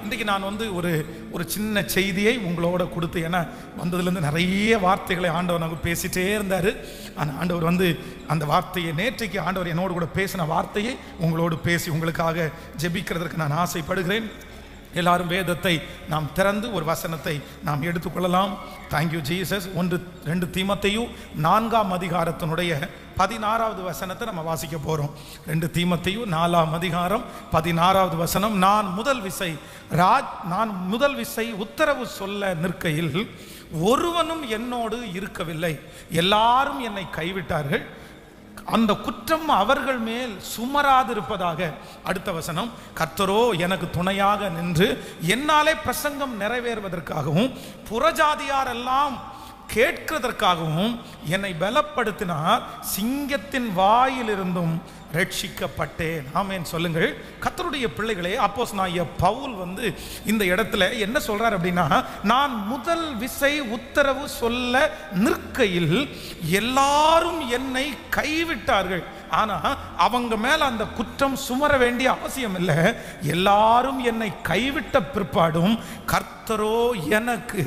இன்றைக்கி நான் வந்து ஒரு ஒரு சின்ன செய்தியை உங்களோட கொடுத்து ஏன்னா வந்ததுலேருந்து நிறைய வார்த்தைகளை ஆண்டவர் நமக்கு பேசிட்டே இருந்தார் ஆனால் ஆண்டவர் வந்து அந்த வார்த்தையை நேற்றைக்கு ஆண்டவர் என்னோடு கூட பேசின வார்த்தையை உங்களோடு பேசி உங்களுக்காக ஜெபிக்கிறதற்கு நான் ஆசைப்படுகிறேன் எல்லாரும் வேதத்தை நாம் திறந்து ஒரு வசனத்தை நாம் எடுத்துக்கொள்ளலாம் தேங்க்யூ ஜீசஸ் ஒன்று ரெண்டு தீமத்தையும் நான்காம் அதிகாரத்தினுடைய பதினாறாவது வசனத்தை நம்ம வாசிக்க போகிறோம் ரெண்டு தீமத்தையும் நாலாம் அதிகாரம் பதினாறாவது வசனம் நான் முதல் விசை ராஜ் நான் முதல் விசை உத்தரவு சொல்ல நிற்கையில் ஒருவனும் என்னோடு இருக்கவில்லை எல்லாரும் என்னை கைவிட்டார்கள் அந்த குற்றம் அவர்கள் மேல் சுமராதிருப்பதாக அடுத்த வசனம் கர்த்தரோ எனக்கு துணையாக நின்று என்னாலே பிரசங்கம் நிறைவேறுவதற்காகவும் புறஜாதியார் எல்லாம் கேட்கிறதற்காகவும் என்னை பலப்படுத்தினார் சிங்கத்தின் வாயிலிருந்தும் ரட்சிக்கப்பட்டேன் ஆமேன் சொல்லுங்கள் கத்தருடைய பிள்ளைகளே அப்போஸ் நான் பவுல் வந்து இந்த இடத்துல என்ன சொல்றார் அப்படின்னா நான் முதல் விசை உத்தரவு சொல்ல நிற்கையில் எல்லாரும் என்னை கைவிட்டார்கள் ஆனா அவங்க மேல அந்த குற்றம் சுமர வேண்டிய அவசியம் இல்லை எல்லாரும் என்னை கைவிட்ட பிற்பாடும் கர்த்தரோ எனக்கு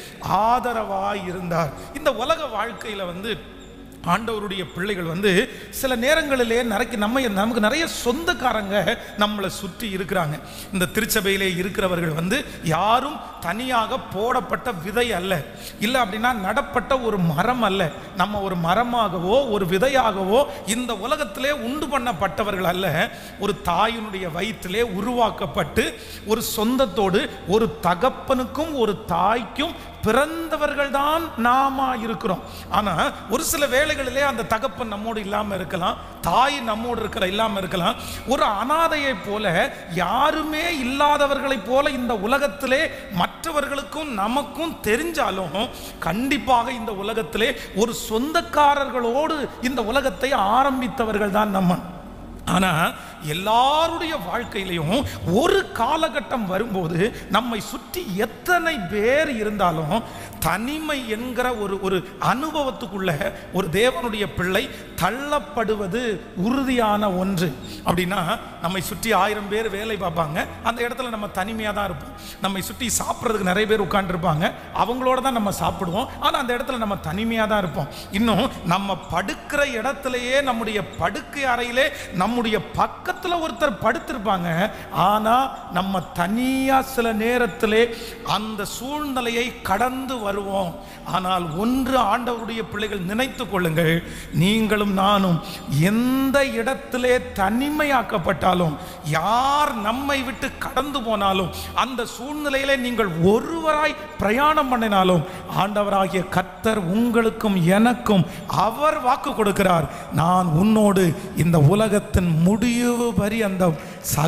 ஆதரவாய் இருந்தார் இந்த உலக வாழ்க்கையில வந்து ஆண்டவருடைய பிள்ளைகள் வந்து சில நேரங்களிலே நிறைய நம்ம நமக்கு நிறைய சொந்தக்காரங்க நம்மளை சுற்றி இருக்கிறாங்க இந்த திருச்சபையிலே இருக்கிறவர்கள் வந்து யாரும் தனியாக போடப்பட்ட விதை அல்ல இல்லை அப்படின்னா நடப்பட்ட ஒரு மரம் அல்ல நம்ம ஒரு மரமாகவோ ஒரு விதையாகவோ இந்த உலகத்திலே உண்டு பண்ணப்பட்டவர்கள் அல்ல ஒரு தாயினுடைய வயிற்றிலே உருவாக்கப்பட்டு ஒரு சொந்தத்தோடு ஒரு தகப்பனுக்கும் ஒரு தாய்க்கும் பிறந்தவர்கள் தான் நாம இருக்கிறோம் ஆனா ஒரு சில வேளைகளிலே அந்த தகப்பன் நம்மோடு இல்லாம இருக்கலாம் தாய் நம்மோடு இருக்கிற இல்லாம இருக்கலாம் ஒரு அனாதையை போல யாருமே இல்லாதவர்களைப் போல இந்த உலகத்திலே மற்றவர்களுக்கும் நமக்கும் தெரிஞ்சாலும் கண்டிப்பாக இந்த உலகத்திலே ஒரு சொந்தக்காரர்களோடு இந்த உலகத்தை ஆரம்பித்தவர்கள் தான் நம்ம ஆனா எல்லாருடைய வாழ்க்கையிலையும் ஒரு காலகட்டம் வரும்போது நம்மை சுற்றி எத்தனை பேர் இருந்தாலும் தனிமை என்கிற ஒரு ஒரு அனுபவத்துக்குள்ள ஒரு தேவனுடைய பிள்ளை தள்ளப்படுவது உறுதியான ஒன்று அப்படின்னா நம்மை சுற்றி ஆயிரம் பேர் வேலை பார்ப்பாங்க அந்த இடத்துல நம்ம தனிமையாக தான் இருப்போம் நம்மை சுற்றி சாப்பிட்றதுக்கு நிறைய பேர் உட்காந்துருப்பாங்க அவங்களோட தான் நம்ம சாப்பிடுவோம் ஆனால் அந்த இடத்துல நம்ம தனிமையாக தான் இருப்போம் இன்னும் நம்ம படுக்கிற இடத்துலையே நம்முடைய படுக்கை அறையிலே நம்முடைய பக்கத்தில் ஒருத்தர் படுத்திருப்பாங்க ஆனால் நம்ம தனியாக சில நேரத்திலே அந்த சூழ்நிலையை கடந்து வருவோம் ஆனால் ஒன்று ஆண்டவருடைய பிள்ளைகள் நினைத்து கொள்ளுங்கள் நீங்களும் நானும் எந்த இடத்திலே தனிமையாக்கப்பட்டாலும் யார் நம்மை விட்டு கடந்து போனாலும் அந்த சூழ்நிலையிலே நீங்கள் ஒருவராய் பிரயாணம் பண்ணினாலும் ஆண்டவராகிய கர்த்தர் உங்களுக்கும் எனக்கும் அவர் வாக்கு கொடுக்கிறார் நான் உன்னோடு இந்த உலகத்தின் முடிவு பரியந்தம்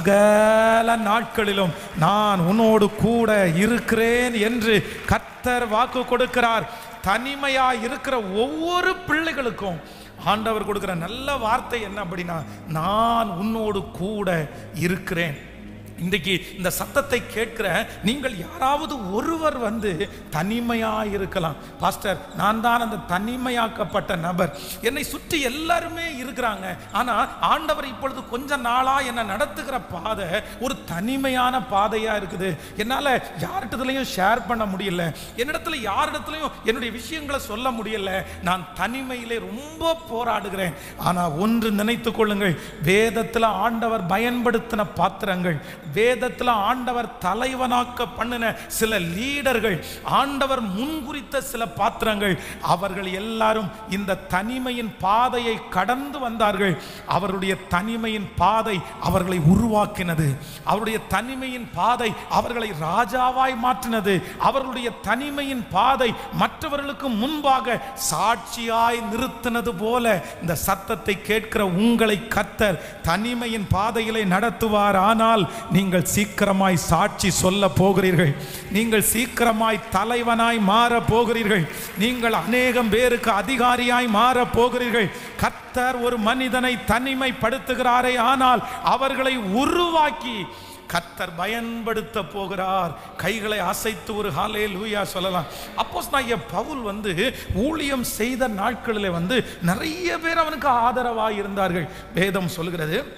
சகல நாட்களிலும் நான் உன்னோடு கூட இருக்கிறேன் என்று கர்த்தர் வாக்கு கொடுக்கிறார் தனிமையா இருக்கிற ஒவ்வொரு பிள்ளைகளுக்கும் ஆண்டவர் கொடுக்கிற நல்ல வார்த்தை என்ன அப்படின்னா நான் உன்னோடு கூட இருக்கிறேன் இன்றைக்கு இந்த சத்தத்தை கேட்கிற நீங்கள் யாராவது ஒருவர் வந்து தனிமையாக இருக்கலாம் பாஸ்டர் நான் தான் அந்த தனிமையாக்கப்பட்ட நபர் என்னை சுற்றி எல்லாருமே இருக்கிறாங்க ஆனால் ஆண்டவர் இப்பொழுது கொஞ்ச நாளாக என்னை நடத்துகிற பாதை ஒரு தனிமையான பாதையாக இருக்குது என்னால் யார்கிட்டத்துலையும் ஷேர் பண்ண முடியல என்னிடத்துல யாரிடத்துலையும் என்னுடைய விஷயங்களை சொல்ல முடியல நான் தனிமையிலே ரொம்ப போராடுகிறேன் ஆனால் ஒன்று நினைத்து கொள்ளுங்கள் வேதத்தில் ஆண்டவர் பயன்படுத்தின பாத்திரங்கள் வேதத்தில் ஆண்டவர் தலைவனாக்க பண்ணின சில லீடர்கள் ஆண்டவர் முன்குறித்த சில பாத்திரங்கள் அவர்கள் எல்லாரும் இந்த தனிமையின் பாதையை கடந்து வந்தார்கள் அவருடைய தனிமையின் பாதை அவர்களை உருவாக்கினது அவருடைய தனிமையின் பாதை அவர்களை ராஜாவாய் மாற்றினது அவர்களுடைய தனிமையின் பாதை மற்றவர்களுக்கு முன்பாக சாட்சியாய் நிறுத்தினது போல இந்த சத்தத்தை கேட்கிற உங்களை கத்தர் தனிமையின் பாதையிலே நடத்துவார் ஆனால் நீங்கள் சீக்கிரமாய் சாட்சி சொல்ல போகிறீர்கள் நீங்கள் சீக்கிரமாய் தலைவனாய் மாற போகிறீர்கள் நீங்கள் அநேகம் பேருக்கு அதிகாரியாய் மாற போகிறீர்கள் கத்தர் ஒரு மனிதனை தனிமைப்படுத்துகிறாரே ஆனால் அவர்களை உருவாக்கி கத்தர் பயன்படுத்த போகிறார் கைகளை அசைத்து ஒரு ஹாலே லூயா சொல்லலாம் அப்போஸ் நான் என் பவுல் வந்து ஊழியம் செய்த நாட்களில் வந்து நிறைய பேர் அவனுக்கு ஆதரவாக இருந்தார்கள் வேதம் சொல்கிறது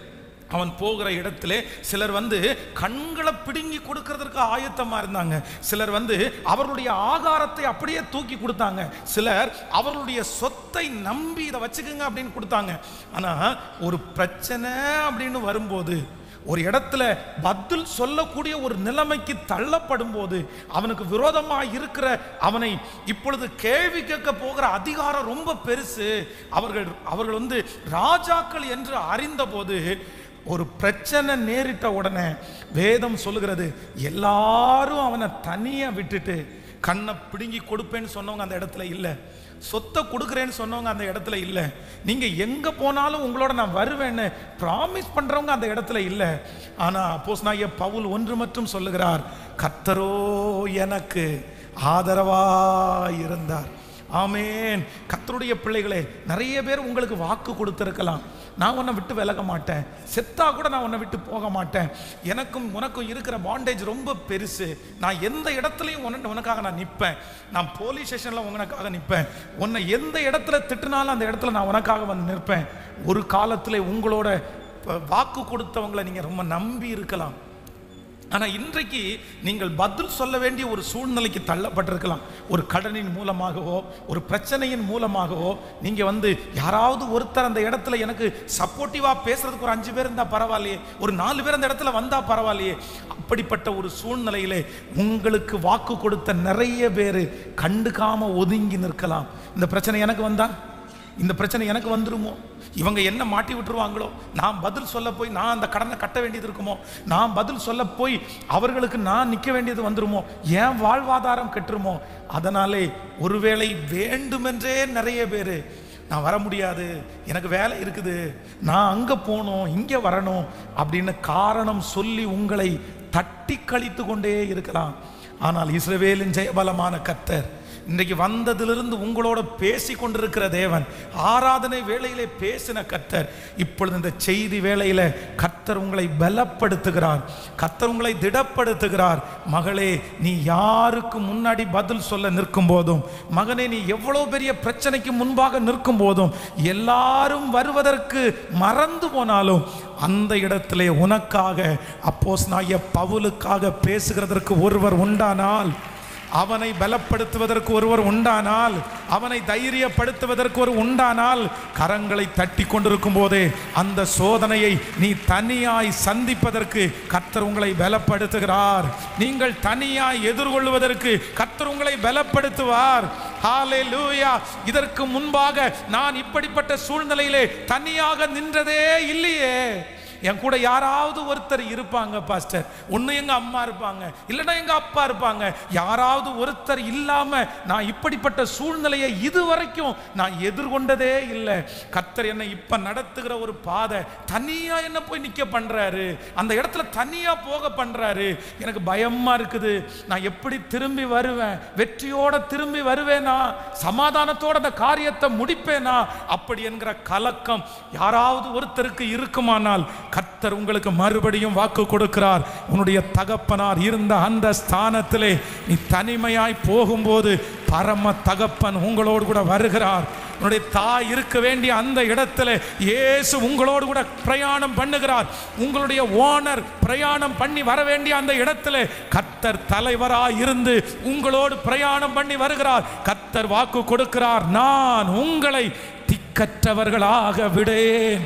அவன் போகிற இடத்திலே சிலர் வந்து கண்களை பிடுங்கி கொடுக்கறதற்கு ஆயத்தமா இருந்தாங்க சிலர் வந்து அவர்களுடைய ஆகாரத்தை அப்படியே தூக்கி கொடுத்தாங்க சிலர் அவர்களுடைய சொத்தை நம்பி இதை வச்சுக்கோங்க அப்படின்னு கொடுத்தாங்க ஆனா ஒரு பிரச்சனை அப்படின்னு வரும்போது ஒரு இடத்துல பதில் சொல்லக்கூடிய ஒரு நிலைமைக்கு தள்ளப்படும் போது அவனுக்கு விரோதமாக இருக்கிற அவனை இப்பொழுது கேள்வி கேட்க போகிற அதிகாரம் ரொம்ப பெருசு அவர்கள் அவர்கள் வந்து ராஜாக்கள் என்று அறிந்தபோது ஒரு பிரச்சனை நேரிட்ட உடனே வேதம் சொல்லுகிறது எல்லாரும் அவனை தனியாக விட்டுட்டு கண்ணை பிடுங்கி கொடுப்பேன்னு சொன்னவங்க அந்த இடத்துல இல்லை சொத்தை கொடுக்குறேன்னு சொன்னவங்க அந்த இடத்துல இல்லை நீங்க எங்க போனாலும் உங்களோட நான் வருவேன்னு ப்ராமிஸ் பண்றவங்க அந்த இடத்துல இல்லை ஆனா அப்போஸ் நான் பவுல் ஒன்று மட்டும் சொல்லுகிறார் கர்த்தரோ எனக்கு ஆதரவா இருந்தார் ஆமேன் கர்த்தருடைய பிள்ளைகளே நிறைய பேர் உங்களுக்கு வாக்கு கொடுத்திருக்கலாம் நான் உன்னை விட்டு விலக மாட்டேன் செத்தா கூட நான் உன்னை விட்டு போக மாட்டேன் எனக்கும் உனக்கும் இருக்கிற பாண்டேஜ் ரொம்ப பெருசு நான் எந்த இடத்துலையும் உன உனக்காக நான் நிற்பேன் நான் போலீஸ் ஸ்டேஷனில் உனக்காக நிற்பேன் உன்னை எந்த இடத்துல திட்டுனாலும் அந்த இடத்துல நான் உனக்காக வந்து நிற்பேன் ஒரு காலத்தில் உங்களோட ப- வாக்கு கொடுத்தவங்களை நீங்கள் ரொம்ப நம்பி இருக்கலாம் ஆனால் இன்றைக்கு நீங்கள் பதில் சொல்ல வேண்டிய ஒரு சூழ்நிலைக்கு தள்ளப்பட்டிருக்கலாம் ஒரு கடனின் மூலமாகவோ ஒரு பிரச்சனையின் மூலமாகவோ நீங்கள் வந்து யாராவது ஒருத்தர் அந்த இடத்துல எனக்கு சப்போர்ட்டிவாக பேசுறதுக்கு ஒரு அஞ்சு பேர் இருந்தால் பரவாயில்லையே ஒரு நாலு பேர் அந்த இடத்துல வந்தால் பரவாயில்லையே அப்படிப்பட்ட ஒரு சூழ்நிலையிலே உங்களுக்கு வாக்கு கொடுத்த நிறைய பேர் கண்டுக்காம ஒதுங்கி நிற்கலாம் இந்த பிரச்சனை எனக்கு வந்தா இந்த பிரச்சனை எனக்கு வந்துருமோ இவங்க என்ன மாட்டி விட்டுருவாங்களோ நான் பதில் சொல்ல போய் நான் அந்த கடனை கட்ட வேண்டியது இருக்குமோ நான் பதில் சொல்ல போய் அவர்களுக்கு நான் நிற்க வேண்டியது வந்துருமோ ஏன் வாழ்வாதாரம் கெட்டுருமோ அதனாலே ஒருவேளை வேண்டுமென்றே நிறைய பேர் நான் வர முடியாது எனக்கு வேலை இருக்குது நான் அங்கே போகணும் இங்கே வரணும் அப்படின்னு காரணம் சொல்லி உங்களை தட்டி கழித்து கொண்டே இருக்கலாம் ஆனால் இஸ்ரவேலின் ஜெயபலமான கர்த்தர் இன்றைக்கு வந்ததிலிருந்து உங்களோட பேசி கொண்டிருக்கிற தேவன் ஆராதனை வேளையிலே பேசின கர்த்தர் இப்பொழுது இந்த செய்தி வேளையில கர்த்தர் உங்களை பலப்படுத்துகிறார் கர்த்தர் உங்களை திடப்படுத்துகிறார் மகளே நீ யாருக்கு முன்னாடி பதில் சொல்ல நிற்கும் போதும் மகனே நீ எவ்வளவு பெரிய பிரச்சனைக்கு முன்பாக நிற்கும் போதும் எல்லாரும் வருவதற்கு மறந்து போனாலும் அந்த இடத்திலே உனக்காக அப்போஸ் நாய பவுலுக்காக பேசுகிறதற்கு ஒருவர் உண்டானால் அவனை பலப்படுத்துவதற்கு ஒருவர் உண்டானால் அவனை தைரியப்படுத்துவதற்கு ஒரு உண்டானால் கரங்களை தட்டி கொண்டிருக்கும் போதே அந்த சோதனையை நீ தனியாய் சந்திப்பதற்கு கர்த்தர் உங்களை பலப்படுத்துகிறார் நீங்கள் தனியாய் எதிர்கொள்வதற்கு கர்த்தர் உங்களை பலப்படுத்துவார் ஹalleluya இதற்கு முன்பாக நான் இப்படிப்பட்ட சூழ்நிலையிலே தனியாக நின்றதே இல்லையே என் கூட யாராவது ஒருத்தர் இருப்பாங்க பாஸ்டர் ஒன்று எங்க அம்மா இருப்பாங்க இல்லைன்னா எங்க அப்பா இருப்பாங்க யாராவது ஒருத்தர் இல்லாம நான் இப்படிப்பட்ட சூழ்நிலையை இதுவரைக்கும் நான் எதிர்கொண்டதே இல்லை கர்த்தர் என்னை இப்ப நடத்துகிற ஒரு பாதை தனியா என்ன போய் நிக்க பண்றாரு அந்த இடத்துல தனியா போக பண்றாரு எனக்கு பயமா இருக்குது நான் எப்படி திரும்பி வருவேன் வெற்றியோட திரும்பி வருவேனா சமாதானத்தோட அந்த காரியத்தை முடிப்பேனா அப்படி என்கிற கலக்கம் யாராவது ஒருத்தருக்கு இருக்குமானால் கர்த்தர் உங்களுக்கு மறுபடியும் வாக்கு கொடுக்கிறார் உன்னுடைய தகப்பனார் இருந்த அந்த ஸ்தானத்திலே நீ தனிமையாய் போகும்போது பரம தகப்பன் உங்களோடு கூட வருகிறார் உன்னுடைய தாய் இருக்க வேண்டிய அந்த இடத்துல இயேசு உங்களோடு கூட பிரயாணம் பண்ணுகிறார் உங்களுடைய ஓனர் பிரயாணம் பண்ணி வர வேண்டிய அந்த இடத்துல கர்த்தர் தலைவராய் இருந்து உங்களோடு பிரயாணம் பண்ணி வருகிறார் கர்த்தர் வாக்கு கொடுக்கிறார் நான் உங்களை திக்கற்றவர்களாக விடேன்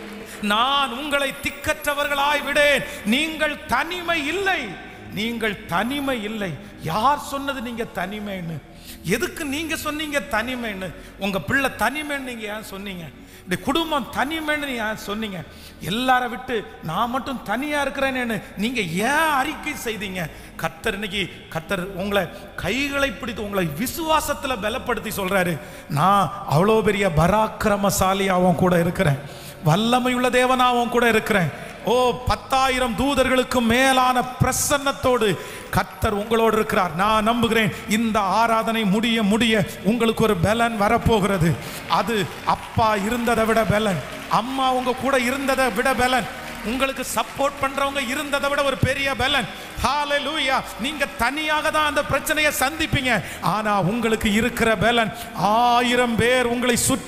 நான் உங்களை திக்கற்றவர்களாய் விடேன் நீங்கள் தனிமை இல்லை நீங்கள் தனிமை இல்லை யார் சொன்னது நீங்க தனிமைன்னு எதுக்கு நீங்க சொன்னீங்க தனிமைன்னு உங்க பிள்ளை தனிமைன்னு நீங்க ஏன் சொன்னீங்க இந்த குடும்பம் தனிமைன்னு நீங்க ஏன் சொன்னீங்க எல்லார விட்டு நான் மட்டும் தனியா இருக்கிறேன்னு நீங்க ஏன் அறிக்கை செய்தீங்க கத்தர் இன்னைக்கு கத்தர் உங்களை கைகளை பிடித்து உங்களை விசுவாசத்துல பலப்படுத்தி சொல்றாரு நான் அவ்வளோ பெரிய பராக்கிரமசாலியாவும் கூட இருக்கிறேன் வல்லமையுள்ள தேவனாவும் கூட இருக்கிறேன் ஓ பத்தாயிரம் தூதர்களுக்கு மேலான பிரசன்னத்தோடு கர்த்தர் உங்களோடு இருக்கிறார் நான் நம்புகிறேன் இந்த ஆராதனை முடிய முடிய உங்களுக்கு ஒரு பலன் வரப்போகிறது அது அப்பா இருந்ததை விட பலன் அம்மா உங்க கூட இருந்ததை விட பலன் உங்களுக்கு சப்போர்ட் பண்றவங்க இருந்ததை விட ஒரு பெரிய பலன் ஹalleluya நீங்க தனியாக தான் அந்த பிரச்சனையை சந்திப்பீங்க ஆனா உங்களுக்கு இருக்கிற பலன் ஆயிரம் பேர் உங்களை சுற்றி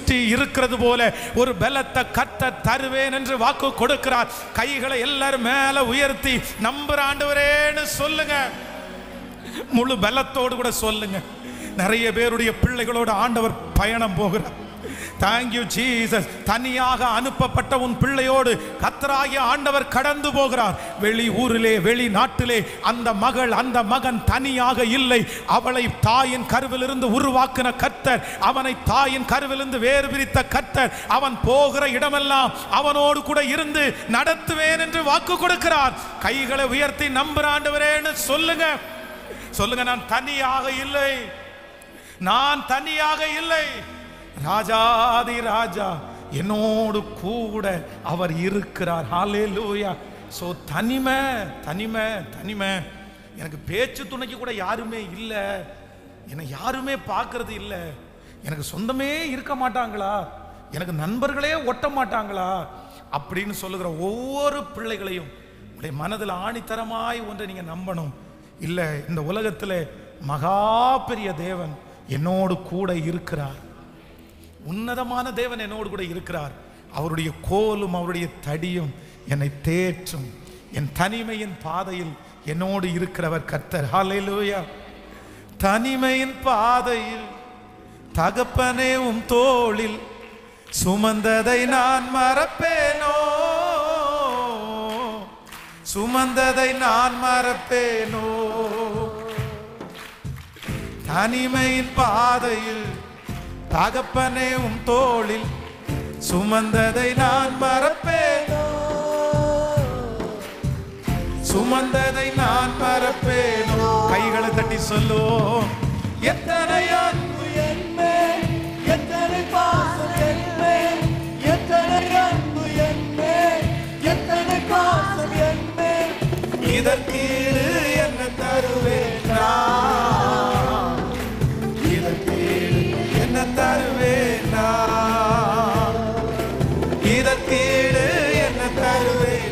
சுற்றி இருக்கிறது போல ஒரு பலத்தை கத்த தருவேன் என்று வாக்கு கொடுக்கிறார் கைகளை எல்லாரும் மேல உயர்த்தி நம்புற ஆண்டவரேன்னு சொல்லுங்க முழு பலத்தோடு கூட சொல்லுங்க நிறைய பேருடைய பிள்ளைகளோட ஆண்டவர் பயணம் போகிறார் தேங்க்யூ ஜீசஸ் தனியாக அனுப்பப்பட்ட உன் பிள்ளையோடு கத்தராகிய ஆண்டவர் கடந்து போகிறார் வெளி ஊரிலே வெளி நாட்டிலே அந்த மகள் அந்த மகன் தனியாக இல்லை அவளை தாயின் கருவிலிருந்து உருவாக்கின கர்த்தர் அவனை தாயின் கருவிலிருந்து வேறு பிரித்த கர்த்தர் அவன் போகிற இடமெல்லாம் அவனோடு கூட இருந்து நடத்துவேன் என்று வாக்கு கொடுக்கிறார் கைகளை உயர்த்தி நம்புற ஆண்டவரேன்னு சொல்லுங்க சொல்லுங்க நான் தனியாக இல்லை நான் தனியாக இல்லை ராஜாதி ராஜா என்னோடு கூட அவர் இருக்கிறார் ஹalleluya சோ தனிமை தனிமை தனிமை எனக்கு பேச்சு துணைக்கு கூட யாருமே இல்லை என்னை யாருமே பார்க்கறது இல்லை எனக்கு சொந்தமே இருக்க மாட்டாங்களா எனக்கு நண்பர்களே ஒட்ட மாட்டாங்களா அப்படின்னு சொல்லுகிற ஒவ்வொரு பிள்ளைகளையும் உடைய மனதில் ஆணித்தரமாய் ஒன்றை நீங்க நம்பணும் இல்லை இந்த உலகத்தில் மகா பெரிய தேவன் என்னோடு கூட இருக்கிறார் உன்னதமான தேவன் என்னோடு கூட இருக்கிறார் அவருடைய கோலும் அவருடைய தடியும் என்னை தேற்றும் என் தனிமையின் பாதையில் என்னோடு இருக்கிறவர் கர்த்தர் ஹalleluya தனிமையின் பாதையில் தகப்பனே உம் தோளில் சுமந்ததை நான் மறப்பேனோ சுமந்ததை நான் மறப்பேனோ தனிமையின் பாதையில் தகப்பனே உம் தோளில் சுமந்ததை நான் மறப்பேனோ சுமந்ததை நான் மறப்பேனோ கைகளை தட்டி சொல்லுவோம் எத்தனை அன்பு என்மேல் எத்தனை பாசம் என்மேல் எத்தனை அன்பு என்மேல் எத்தனை பாசம் என்மேல் இதற்கீடு என்ன தருவேன் நான்? இதற்கீடு என்ன தருவேன் நான்? இதற்கீடு என்ன தருவேன்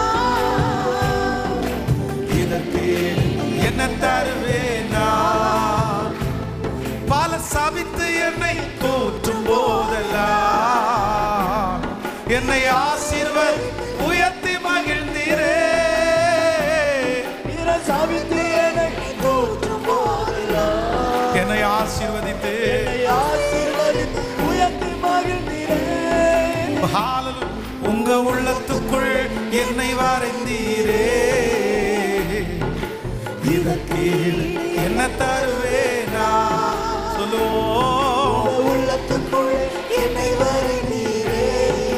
இதற்கீடு என்ன தருவேன் நான்? பல சபித்து என்னை தூற்றும் போதெல்லாம் என்னை ஆசீர்வதி உயர்த்தி மகிழ்ந்தீரே பிற சாவித்து எனக்கு தோற்றும் போதெல்லாம் என்னை ஆசீர்வதித்து என்னை ஆசீர்வதித்து உயர்த்தி மகிழ்ந்தீரேன் ஹalleluya. உங்க உள்ளத்துக்குள் என்னை வரைந்தீரே இதற்கு என்ன தருவேனா சொல்லுவோம் உள்ளத்துக்குள் என்னை வரைந்தீரே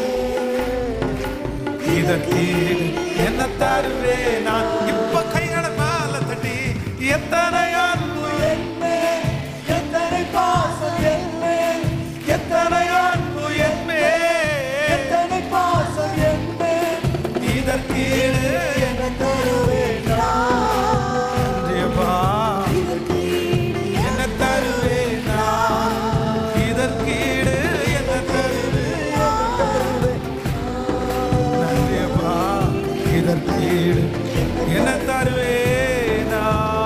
இதற்கு என்ன தருவேனா இப்ப கைகளை மேல தட்டி எத்தனை அன்பு என்மேல் எத்தனை பாசம் என்மேல் எத்தனை அன்பு என்மே எத்தனை பாசம் என்மேல் இதற்கு என்ன தருவேன் நான்? தேவா என்ன தருவேனா இதற்கீடு என்ன தருவேனா நன்றியப்பா இதற்கீடு என்ன தருவேனா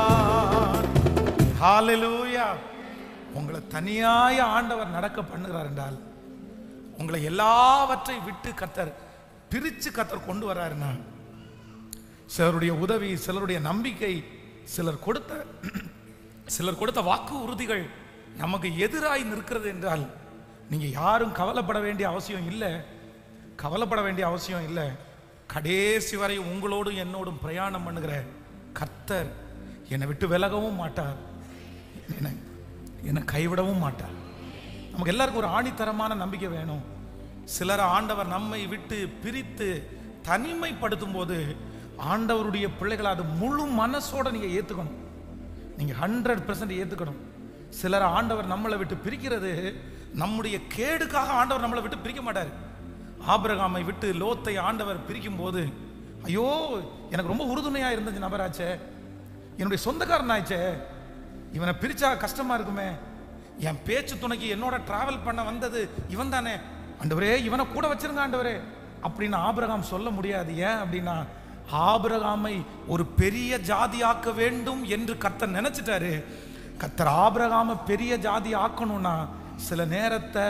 ஹalleluya உங்களை தனியாய ஆண்டவர் நடக்க பண்ணுகிறார் என்றால் உங்களை எல்லாவற்றை விட்டு கத்தர் பிரிச்சு கத்தர் கொண்டு வர்றாருன்னா சிலருடைய உதவி சிலருடைய நம்பிக்கை சிலர் கொடுத்த சிலர் கொடுத்த வாக்கு உறுதிகள் நமக்கு எதிராய் நிற்கிறது என்றால் நீங்க யாரும் கவலைப்பட வேண்டிய அவசியம் இல்லை கவலைப்பட வேண்டிய அவசியம் இல்லை கடைசி வரை உங்களோடும் என்னோடும் பிரயாணம் பண்ணுகிற கர்த்தர் என்னை விட்டு விலகவும் மாட்டார் என்னை என்னை கைவிடவும் மாட்டார் நமக்கு எல்லாருக்கும் ஒரு ஆணித்தரமான நம்பிக்கை வேணும் சிலர் ஆண்டவர் நம்மை விட்டு பிரித்து தனிமைப்படுத்தும் போது ஆண்டவருடைய பிள்ளைகளை அது முழு மனசோட நீங்க ஏத்துக்கணும் நீங்க ஹண்ட்ரட் பெர்சன்ட் ஏத்துக்கணும் சிலர் ஆண்டவர் நம்மளை விட்டு பிரிக்கிறது நம்முடைய கேடுக்காக ஆண்டவர் நம்மளை விட்டு பிரிக்க மாட்டார் ஆபிரகாமை விட்டு லோத்தை ஆண்டவர் பிரிக்கும் போது ஐயோ எனக்கு ரொம்ப உறுதுணையா இருந்தது நபராச்சே என்னுடைய சொந்தக்காரன் ஆச்சே இவனை பிரிச்சா கஷ்டமா இருக்குமே என் பேச்சு துணைக்கு என்னோட டிராவல் பண்ண வந்தது இவன் தானே ஆண்டவரே இவனை கூட வச்சிருங்க ஆண்டவரே அப்படின்னு ஆபிரகாம் சொல்ல முடியாது ஏன் அப்படின்னா ஆபிரகாமை ஒரு பெரிய ஜாதியாக்க வேண்டும் என்று கர்த்தர் நினைச்சிட்டாரு கர்த்தர் ஆபிரகாம பெரிய ஜாதி ஆக்கணும்னா சில நேரத்தை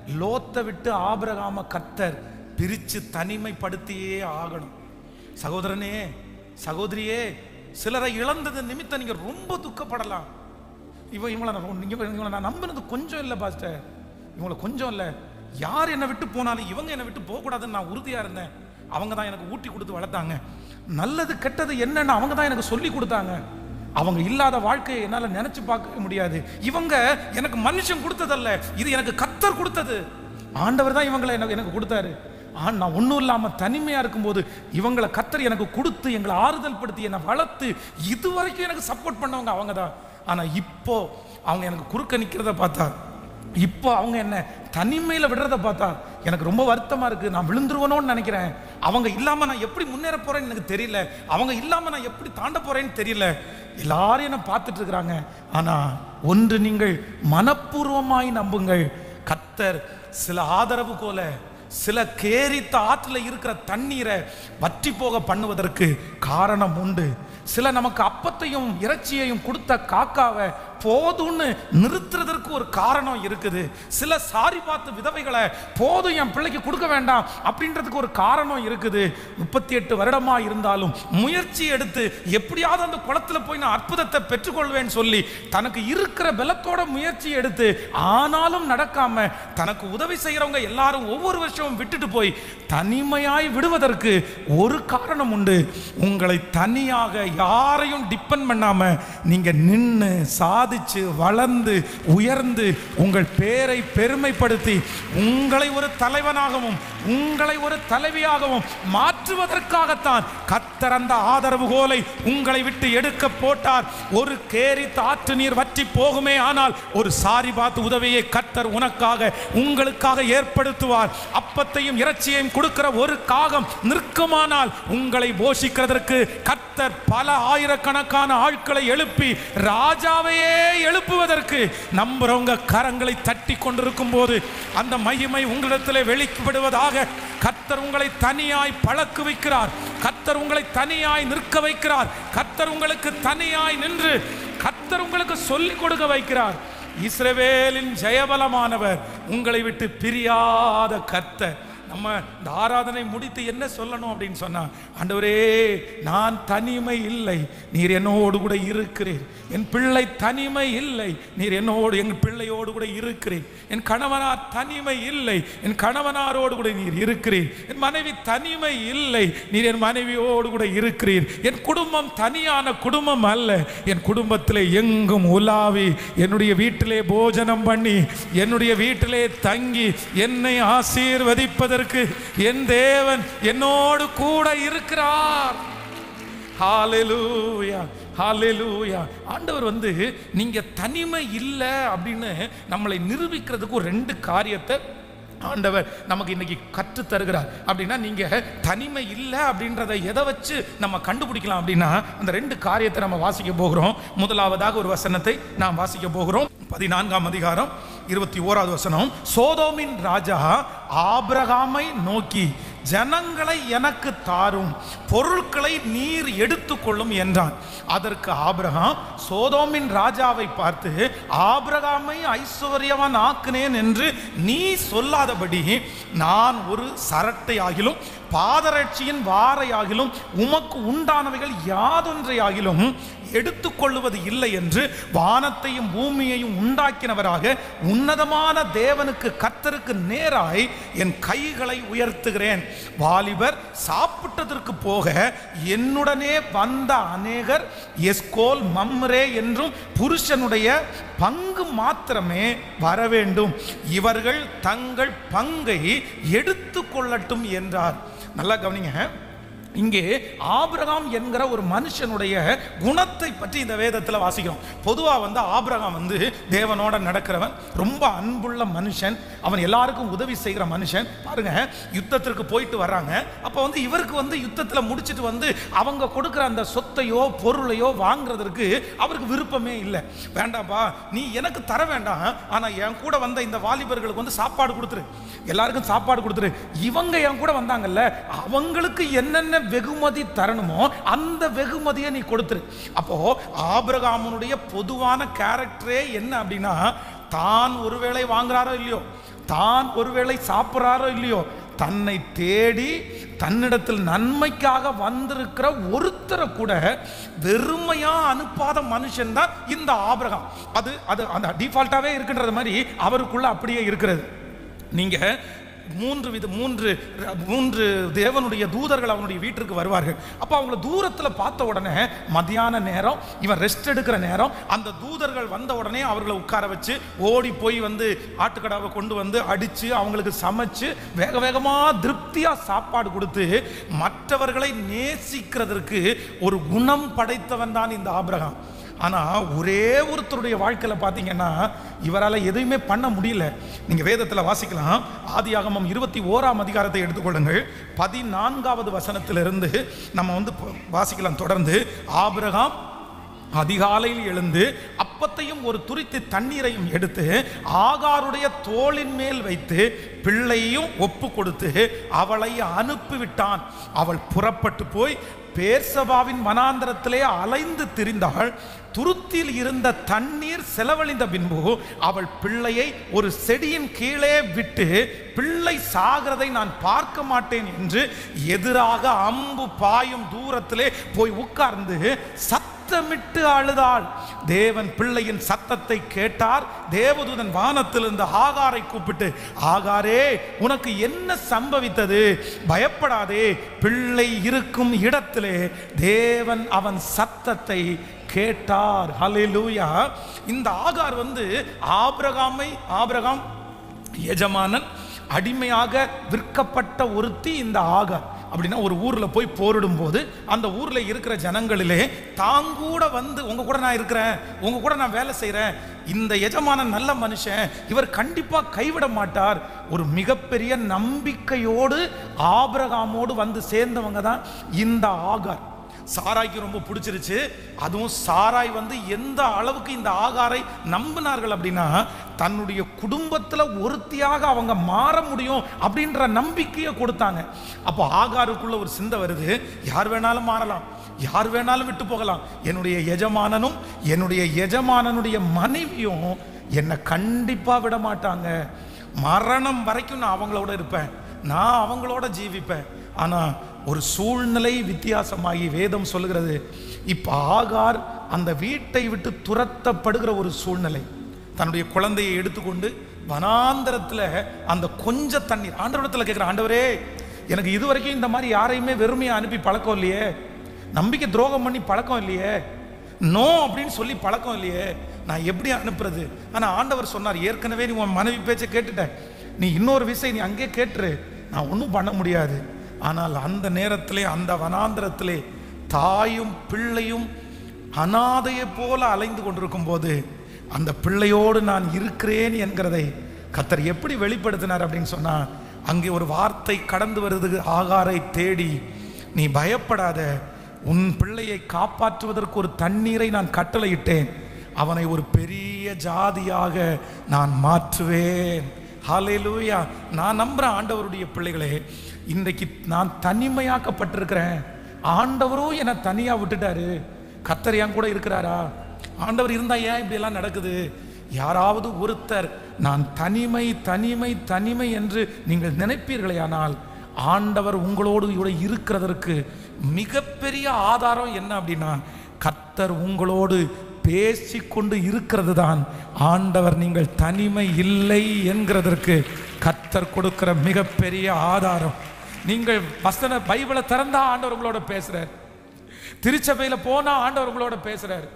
லோத்தை விட்டு ஆபிரகாம கத்தர் பிரிச்சு தனிமைப்படுத்தியே ஆகணும் சகோதரனே சகோதரியே சிலரை இழந்தது நிமித்தம் நீங்க ரொம்ப துக்கப்படலாம் இவன் இவங்களை நான் ரொம்ப- இவன் இவங்களை நான் நம்பினது கொஞ்சம் இல்லை பாஸ்டர் இவங்களை கொஞ்சம் இல்லை யார் என்னை விட்டு போனாலும் இவங்க என்னை விட்டு போகக்கூடாதுன்னு நான் உறுதியாக இருந்தேன் அவங்க தான் எனக்கு ஊட்டி கொடுத்து வளர்த்தாங்க நல்லது கெட்டது என்னன்னு அவங்க தான் எனக்கு சொல்லி கொடுத்தாங்க அவங்க இல்லாத வாழ்க்கையை என்னால் நினைச்சு பார்க்க முடியாது இவங்க எனக்கு மனுஷன் கொடுத்ததல்ல இது எனக்கு கத்தர் கொடுத்தது ஆண்டவர் தான் இவங்களை எனக்கு எனக்கு கொடுத்தாரு ஆ நான் ஒன்றும் இல்லாமல் தனிமையாக இருக்கும்போது இவங்களை கத்தர் எனக்கு கொடுத்து எங்களை ஆறுதல் படுத்தி என்னை வளர்த்து இது வரைக்கும் எனக்கு சப்போர்ட் பண்ணவங்க அவங்க தான் ஆனால் இப்போ அவங்க எனக்கு குறுக்க நிற்கிறத பார்த்தா இப்போ அவங்க என்ன தனிமையில் விடுறத பார்த்தா எனக்கு ரொம்ப வருத்தமாக இருக்குது நான் விழுந்துருவனோன்னு நினைக்கிறேன் அவங்க இல்லாமல் நான் எப்படி முன்னேற போகிறேன்னு எனக்கு தெரியல அவங்க இல்லாமல் நான் எப்படி தாண்ட போகிறேன்னு தெரியல எல்லாரும் என்ன பார்த்துட்டு இருக்கிறாங்க ஆனால் ஒன்று நீங்கள் மனப்பூர்வமாய் நம்புங்கள் கத்தர் சில ஆதரவு போல சில கேரித்த ஆற்றுல இருக்கிற தண்ணீரை வற்றி போக பண்ணுவதற்கு காரணம் உண்டு சில நமக்கு அப்பத்தையும் இறைச்சியையும் கொடுத்த காக்காவை போதும்னு நிறுத்துறதற்கு ஒரு காரணம் இருக்குது சில சாரி பார்த்து விதவைகளை போதும் என் பிள்ளைக்கு கொடுக்க வேண்டாம் அப்படின்றதுக்கு ஒரு காரணம் இருக்குது முப்பத்தி எட்டு வருடமா இருந்தாலும் முயற்சி எடுத்து எப்படியாவது அந்த குளத்துல போய் நான் அற்புதத்தை பெற்றுக்கொள்வேன்னு சொல்லி தனக்கு இருக்கிற பலத்தோட முயற்சி எடுத்து ஆனாலும் நடக்காம தனக்கு உதவி செய்யறவங்க எல்லாரும் ஒவ்வொரு வருஷமும் விட்டுட்டு போய் தனிமையாய் விடுவதற்கு ஒரு காரணம் உண்டு உங்களை தனியாக யாரையும் டிபெண்ட் பண்ணாம நீங்க நின்று சாதிச்சு வளர்ந்து உயர்ந்து உங்கள் பேரை பெருமைப்படுத்தி உங்களை ஒரு தலைவனாகவும் உங்களை ஒரு தலைவியாகவும் மாற்றுவதற்காகத்தான் கத்தர் அந்த ஆதரவு கோலை உங்களை விட்டு எடுக்க போட்டார் ஒரு கேரி ஆற்று நீர் வற்றி போகுமே ஆனால் ஒரு சாரி பார்த்து உதவியை கத்தர் உனக்காக உங்களுக்காக ஏற்படுத்துவார் அப்பத்தையும் இறைச்சியையும் கொடுக்கிற ஒரு காகம் நிற்குமானால் உங்களை போஷிக்கிறதற்கு கத்தர் பல ஆயிரக்கணக்கான ஆட்களை எழுப்பி ராஜாவையே எழுப்புவதற்கு நம்புறவங்க கரங்களை தட்டி கொண்டிருக்கும் போது அந்த மகிமை உங்களிடத்திலே வெளிப்படுவதாக கத்தர் உங்களை தனியாய் பழக்கு வைக்கிறார் கத்தர் உங்களை தனியாய் நிற்க வைக்கிறார் கத்தர் உங்களுக்கு தனியாய் நின்று கத்தர் உங்களுக்கு சொல்லிக் கொடுக்க வைக்கிறார் இஸ்ரவேலின் ஜெயபலமானவர் உங்களை விட்டு பிரியாத கர்த்தர் நம்ம இந்த ஆராதனை முடித்து என்ன சொல்லணும் அப்படின்னு சொன்னா ஆண்டவரே நான் தனிமை இல்லை நீர் என்னோடு கூட இருக்கிறீர் என் பிள்ளை தனிமை இல்லை நீர் என்னோடு என் பிள்ளையோடு கூட இருக்கிறீர் என் கணவனார் தனிமை இல்லை என் கணவனாரோடு கூட நீர் இருக்கிறீர் என் மனைவி தனிமை இல்லை நீர் என் மனைவியோடு கூட இருக்கிறீர் என் குடும்பம் தனியான குடும்பம் அல்ல என் குடும்பத்திலே எங்கும் உலாவி என்னுடைய வீட்டிலே போஜனம் பண்ணி என்னுடைய வீட்டிலே தங்கி என்னை ஆசீர்வதிப்பதற்கு என் தேவன் என்னோடு கூட இருக்கிறார் ஹalleluya ஹalleluya ஆண்டவர் வந்து நீங்க தனிமை இல்லை அப்படின்னு நம்மளை நிரூபிக்கிறதுக்கு ஒரு ரெண்டு காரியத்தை ஆண்டவர் நமக்கு இன்னைக்கு கற்று தருகிறார் அப்படின்னா நீங்க தனிமை இல்லை அப்படின்றத எதை வச்சு நம்ம கண்டுபிடிக்கலாம் அப்படின்னா அந்த ரெண்டு காரியத்தை நம்ம வாசிக்க போகிறோம் முதலாவதாக ஒரு வசனத்தை நாம் வாசிக்க போகிறோம் பதினான்காம் அதிகாரம் இருபத்தி ஓராவது வசனம் சோதோமின் ராஜா ஆபிரகாமை நோக்கி ஜனங்களை எனக்கு தாரும் பொருட்களை நீர் எடுத்துக்கொள்ளும் என்றான் அதற்கு ஆபிரகாம் சோதோமின் ராஜாவை பார்த்து ஆபிரகாமை ஐஸ்வர்யவான் ஆக்குனேன் என்று நீ சொல்லாதபடி நான் ஒரு சரட்டை ஆகிலும் பாதரட்சியின் வாரையாகிலும் உமக்கு உண்டானவைகள் யாதொன்றையாகிலும் எடுத்துக்கொள்ளுவது இல்லை என்று வானத்தையும் பூமியையும் உண்டாக்கினவராக உன்னதமான தேவனுக்கு கத்தருக்கு நேராய் என் கைகளை உயர்த்துகிறேன் வாலிபர் சாப்பிட்டதற்கு போக என்னுடனே வந்த அநேகர் எஸ்கோல் மம்ரே என்றும் புருஷனுடைய பங்கு மாத்திரமே வர வேண்டும் இவர்கள் தங்கள் பங்கை எடுத்து கொள்ளட்டும் என்றார் நல்லா கவனிங்க இங்கே ஆபிரகாம் என்கிற ஒரு மனுஷனுடைய குணத்தை பற்றி இந்த வேதத்தில் வாசிக்கிறோம் பொதுவாக வந்து ஆபிரகாம் வந்து தேவனோட நடக்கிறவன் ரொம்ப அன்புள்ள மனுஷன் அவன் எல்லாருக்கும் உதவி செய்கிற மனுஷன் பாருங்க யுத்தத்திற்கு போயிட்டு வர்றாங்க அப்போ வந்து இவருக்கு வந்து யுத்தத்தில் முடிச்சிட்டு வந்து அவங்க கொடுக்குற அந்த சொத்தையோ பொருளையோ வாங்குறதற்கு அவருக்கு விருப்பமே இல்லை வேண்டாம்ப்பா நீ எனக்கு தர வேண்டாம் ஆனால் என் கூட வந்த இந்த வாலிபர்களுக்கு வந்து சாப்பாடு கொடுத்துரு எல்லாருக்கும் சாப்பாடு கொடுத்துரு இவங்க என் கூட வந்தாங்கல்ல அவங்களுக்கு என்னென்ன வெகுமதி தரணுமோ அந்த வெகுமதியை நீ கொடுத்துரு அப்போ ஆபிரகாமனுடைய பொதுவான கேரக்டரே என்ன அப்படின்னா தான் ஒருவேளை வாங்குறாரோ இல்லையோ தான் ஒருவேளை சாப்பிட்றாரோ இல்லையோ தன்னை தேடி தன்னிடத்தில் நன்மைக்காக வந்திருக்கிற ஒருத்தரை கூட வெறுமையா அனுப்பாத மனுஷன் தான் இந்த ஆபிரகாம் அது அது அந்த டிஃபால்ட்டாவே இருக்கின்றது மாதிரி அவருக்குள்ள அப்படியே இருக்கிறது நீங்க மூன்று வித மூன்று மூன்று தேவனுடைய தூதர்கள் அவனுடைய வீட்டிற்கு வருவார்கள் அப்போ அவங்கள தூரத்தில் பார்த்த உடனே மத்தியான நேரம் இவன் ரெஸ்ட் எடுக்கிற நேரம் அந்த தூதர்கள் வந்த உடனே அவர்களை உட்கார வச்சு ஓடி போய் வந்து ஆட்டுக்கடாவை கொண்டு வந்து அடித்து அவங்களுக்கு சமைச்சு வேக வேகமாக திருப்தியாக சாப்பாடு கொடுத்து மற்றவர்களை நேசிக்கிறதற்கு ஒரு குணம் படைத்தவன் தான் இந்த ஆபிரகாம் ஆனால் ஒரே ஒருத்தருடைய வாழ்க்கையில் பார்த்தீங்கன்னா இவரால் எதையுமே பண்ண முடியல நீங்கள் வேதத்தில் வாசிக்கலாம் ஆதியாகமம் இருபத்தி ஓராம் அதிகாரத்தை எடுத்துக்கொள்ளுங்கள் பதினான்காவது வசனத்திலிருந்து நம்ம வந்து ப- வாசிக்கலாம் தொடர்ந்து ஆபிரகாம் அதிகாலையில் எழுந்து அப்பத்தையும் ஒரு துரித்து தண்ணீரையும் எடுத்து ஆகாருடைய தோளின் மேல் வைத்து பிள்ளையும் ஒப்பு கொடுத்து அவளை அனுப்பிவிட்டான் அவள் புறப்பட்டு போய் பேர்சபாவின் வனாந்தரத்திலே அலைந்து திரிந்தாள் துருத்தில் இருந்த தண்ணீர் செலவழிந்த பின்பு அவள் பிள்ளையை ஒரு செடியின் கீழே விட்டு பிள்ளை சாகிறதை நான் பார்க்க மாட்டேன் என்று எதிராக அம்பு பாயும் தூரத்திலே போய் உட்கார்ந்து சத்தமிட்டு அழுதாள் தேவன் பிள்ளையின் சத்தத்தை கேட்டார் தேவதூதன் வானத்திலிருந்து ஆகாரை கூப்பிட்டு ஆகாரே உனக்கு என்ன சம்பவித்தது பயப்படாதே பிள்ளை இருக்கும் இடத்திலே தேவன் அவன் சத்தத்தை கேட்டார் ஹalleluya இந்த ஆகார் வந்து ஆபிரகாமை ஆபிரகாம் எஜமானன் அடிமையாக விற்கப்பட்ட ஒருத்தி இந்த ஆகார் அப்படின்னா ஒரு ஊரில் போய் போரிடும் போது அந்த ஊரில் இருக்கிற ஜனங்களிலே தாங்கூட வந்து உங்க கூட நான் இருக்கிறேன் உங்க கூட நான் வேலை செய்கிறேன் இந்த எஜமானன் நல்ல மனுஷன் இவர் கண்டிப்பாக கைவிட மாட்டார் ஒரு மிகப்பெரிய நம்பிக்கையோடு ஆபிரகாமோடு வந்து சேர்ந்தவங்க தான் இந்த ஆகார் சாராய்க்கு ரொம்ப பிடிச்சிருச்சு அதுவும் சாராய் வந்து எந்த அளவுக்கு இந்த ஆகாரை நம்பினார்கள் அப்படின்னா தன்னுடைய குடும்பத்தில் ஒருத்தியாக அவங்க மாற முடியும் அப்படின்ற நம்பிக்கையை கொடுத்தாங்க அப்போ ஆகாருக்குள்ள ஒரு சிந்தை வருது யார் வேணாலும் மாறலாம் யார் வேணாலும் விட்டு போகலாம் என்னுடைய எஜமானனும் என்னுடைய எஜமானனுடைய மனைவியும் என்னை கண்டிப்பாக விட மாட்டாங்க மரணம் வரைக்கும் நான் அவங்களோட இருப்பேன் நான் அவங்களோட ஜீவிப்பேன் ஆனால் ஒரு சூழ்நிலை வித்தியாசமாகி வேதம் சொல்லுகிறது இப்போ ஆகார் அந்த வீட்டை விட்டு துரத்தப்படுகிற ஒரு சூழ்நிலை தன்னுடைய குழந்தையை எடுத்துக்கொண்டு வனாந்தரத்தில் அந்த கொஞ்ச தண்ணீர் ஆண்டவரத்தில் கேட்குற ஆண்டவரே எனக்கு இது வரைக்கும் இந்த மாதிரி யாரையுமே வெறுமையாக அனுப்பி பழக்கம் இல்லையே நம்பிக்கை துரோகம் பண்ணி பழக்கம் இல்லையே நோ அப்படின்னு சொல்லி பழக்கம் இல்லையே நான் எப்படி அனுப்புறது ஆனால் ஆண்டவர் சொன்னார் ஏற்கனவே நீ உன் மனைவி பேச்சை கேட்டுட்ட நீ இன்னொரு விஷயம் நீ அங்கே கேட்டுரு நான் ஒன்றும் பண்ண முடியாது ஆனால் அந்த நேரத்திலே அந்த வனாந்திரத்திலே தாயும் பிள்ளையும் அனாதையை போல அலைந்து கொண்டிருக்கும் போது அந்த பிள்ளையோடு நான் இருக்கிறேன் என்கிறதை கத்தர் எப்படி வெளிப்படுத்தினார் அப்படின்னு சொன்னா அங்கே ஒரு வார்த்தை கடந்து வருது ஆகாரை தேடி நீ பயப்படாத உன் பிள்ளையை காப்பாற்றுவதற்கு ஒரு தண்ணீரை நான் கட்டளையிட்டேன் அவனை ஒரு பெரிய ஜாதியாக நான் மாற்றுவேன் ஹalleluya நான் நம்புறேன் ஆண்டவருடைய பிள்ளைகளே இன்றைக்கு நான் தனிமையாக்கப்பட்டிருக்கிறேன் ஆண்டவரும் என்னை தனியா விட்டுட்டாரு கத்தர் என் கூட இருக்கிறாரா ஆண்டவர் இருந்தா ஏன் இப்படி எல்லாம் நடக்குது யாராவது ஒருத்தர் நான் தனிமை தனிமை தனிமை என்று நீங்கள் நினைப்பீர்களேயானால் ஆண்டவர் உங்களோடு கூட இருக்கிறதற்கு மிகப்பெரிய ஆதாரம் என்ன அப்படின்னா கத்தர் உங்களோடு பேசிக்கொண்டு இருக்கிறது தான் ஆண்டவர் நீங்கள் தனிமை இல்லை என்கிறதற்கு கத்தர் கொடுக்கிற மிகப்பெரிய ஆதாரம் நீங்கள் வசன பைபிளை திறந்தா ஆண்டவர் உங்களோட பேசுறார் திருச்சபையில போனா ஆண்டவர் உங்களோட பேசுறாரு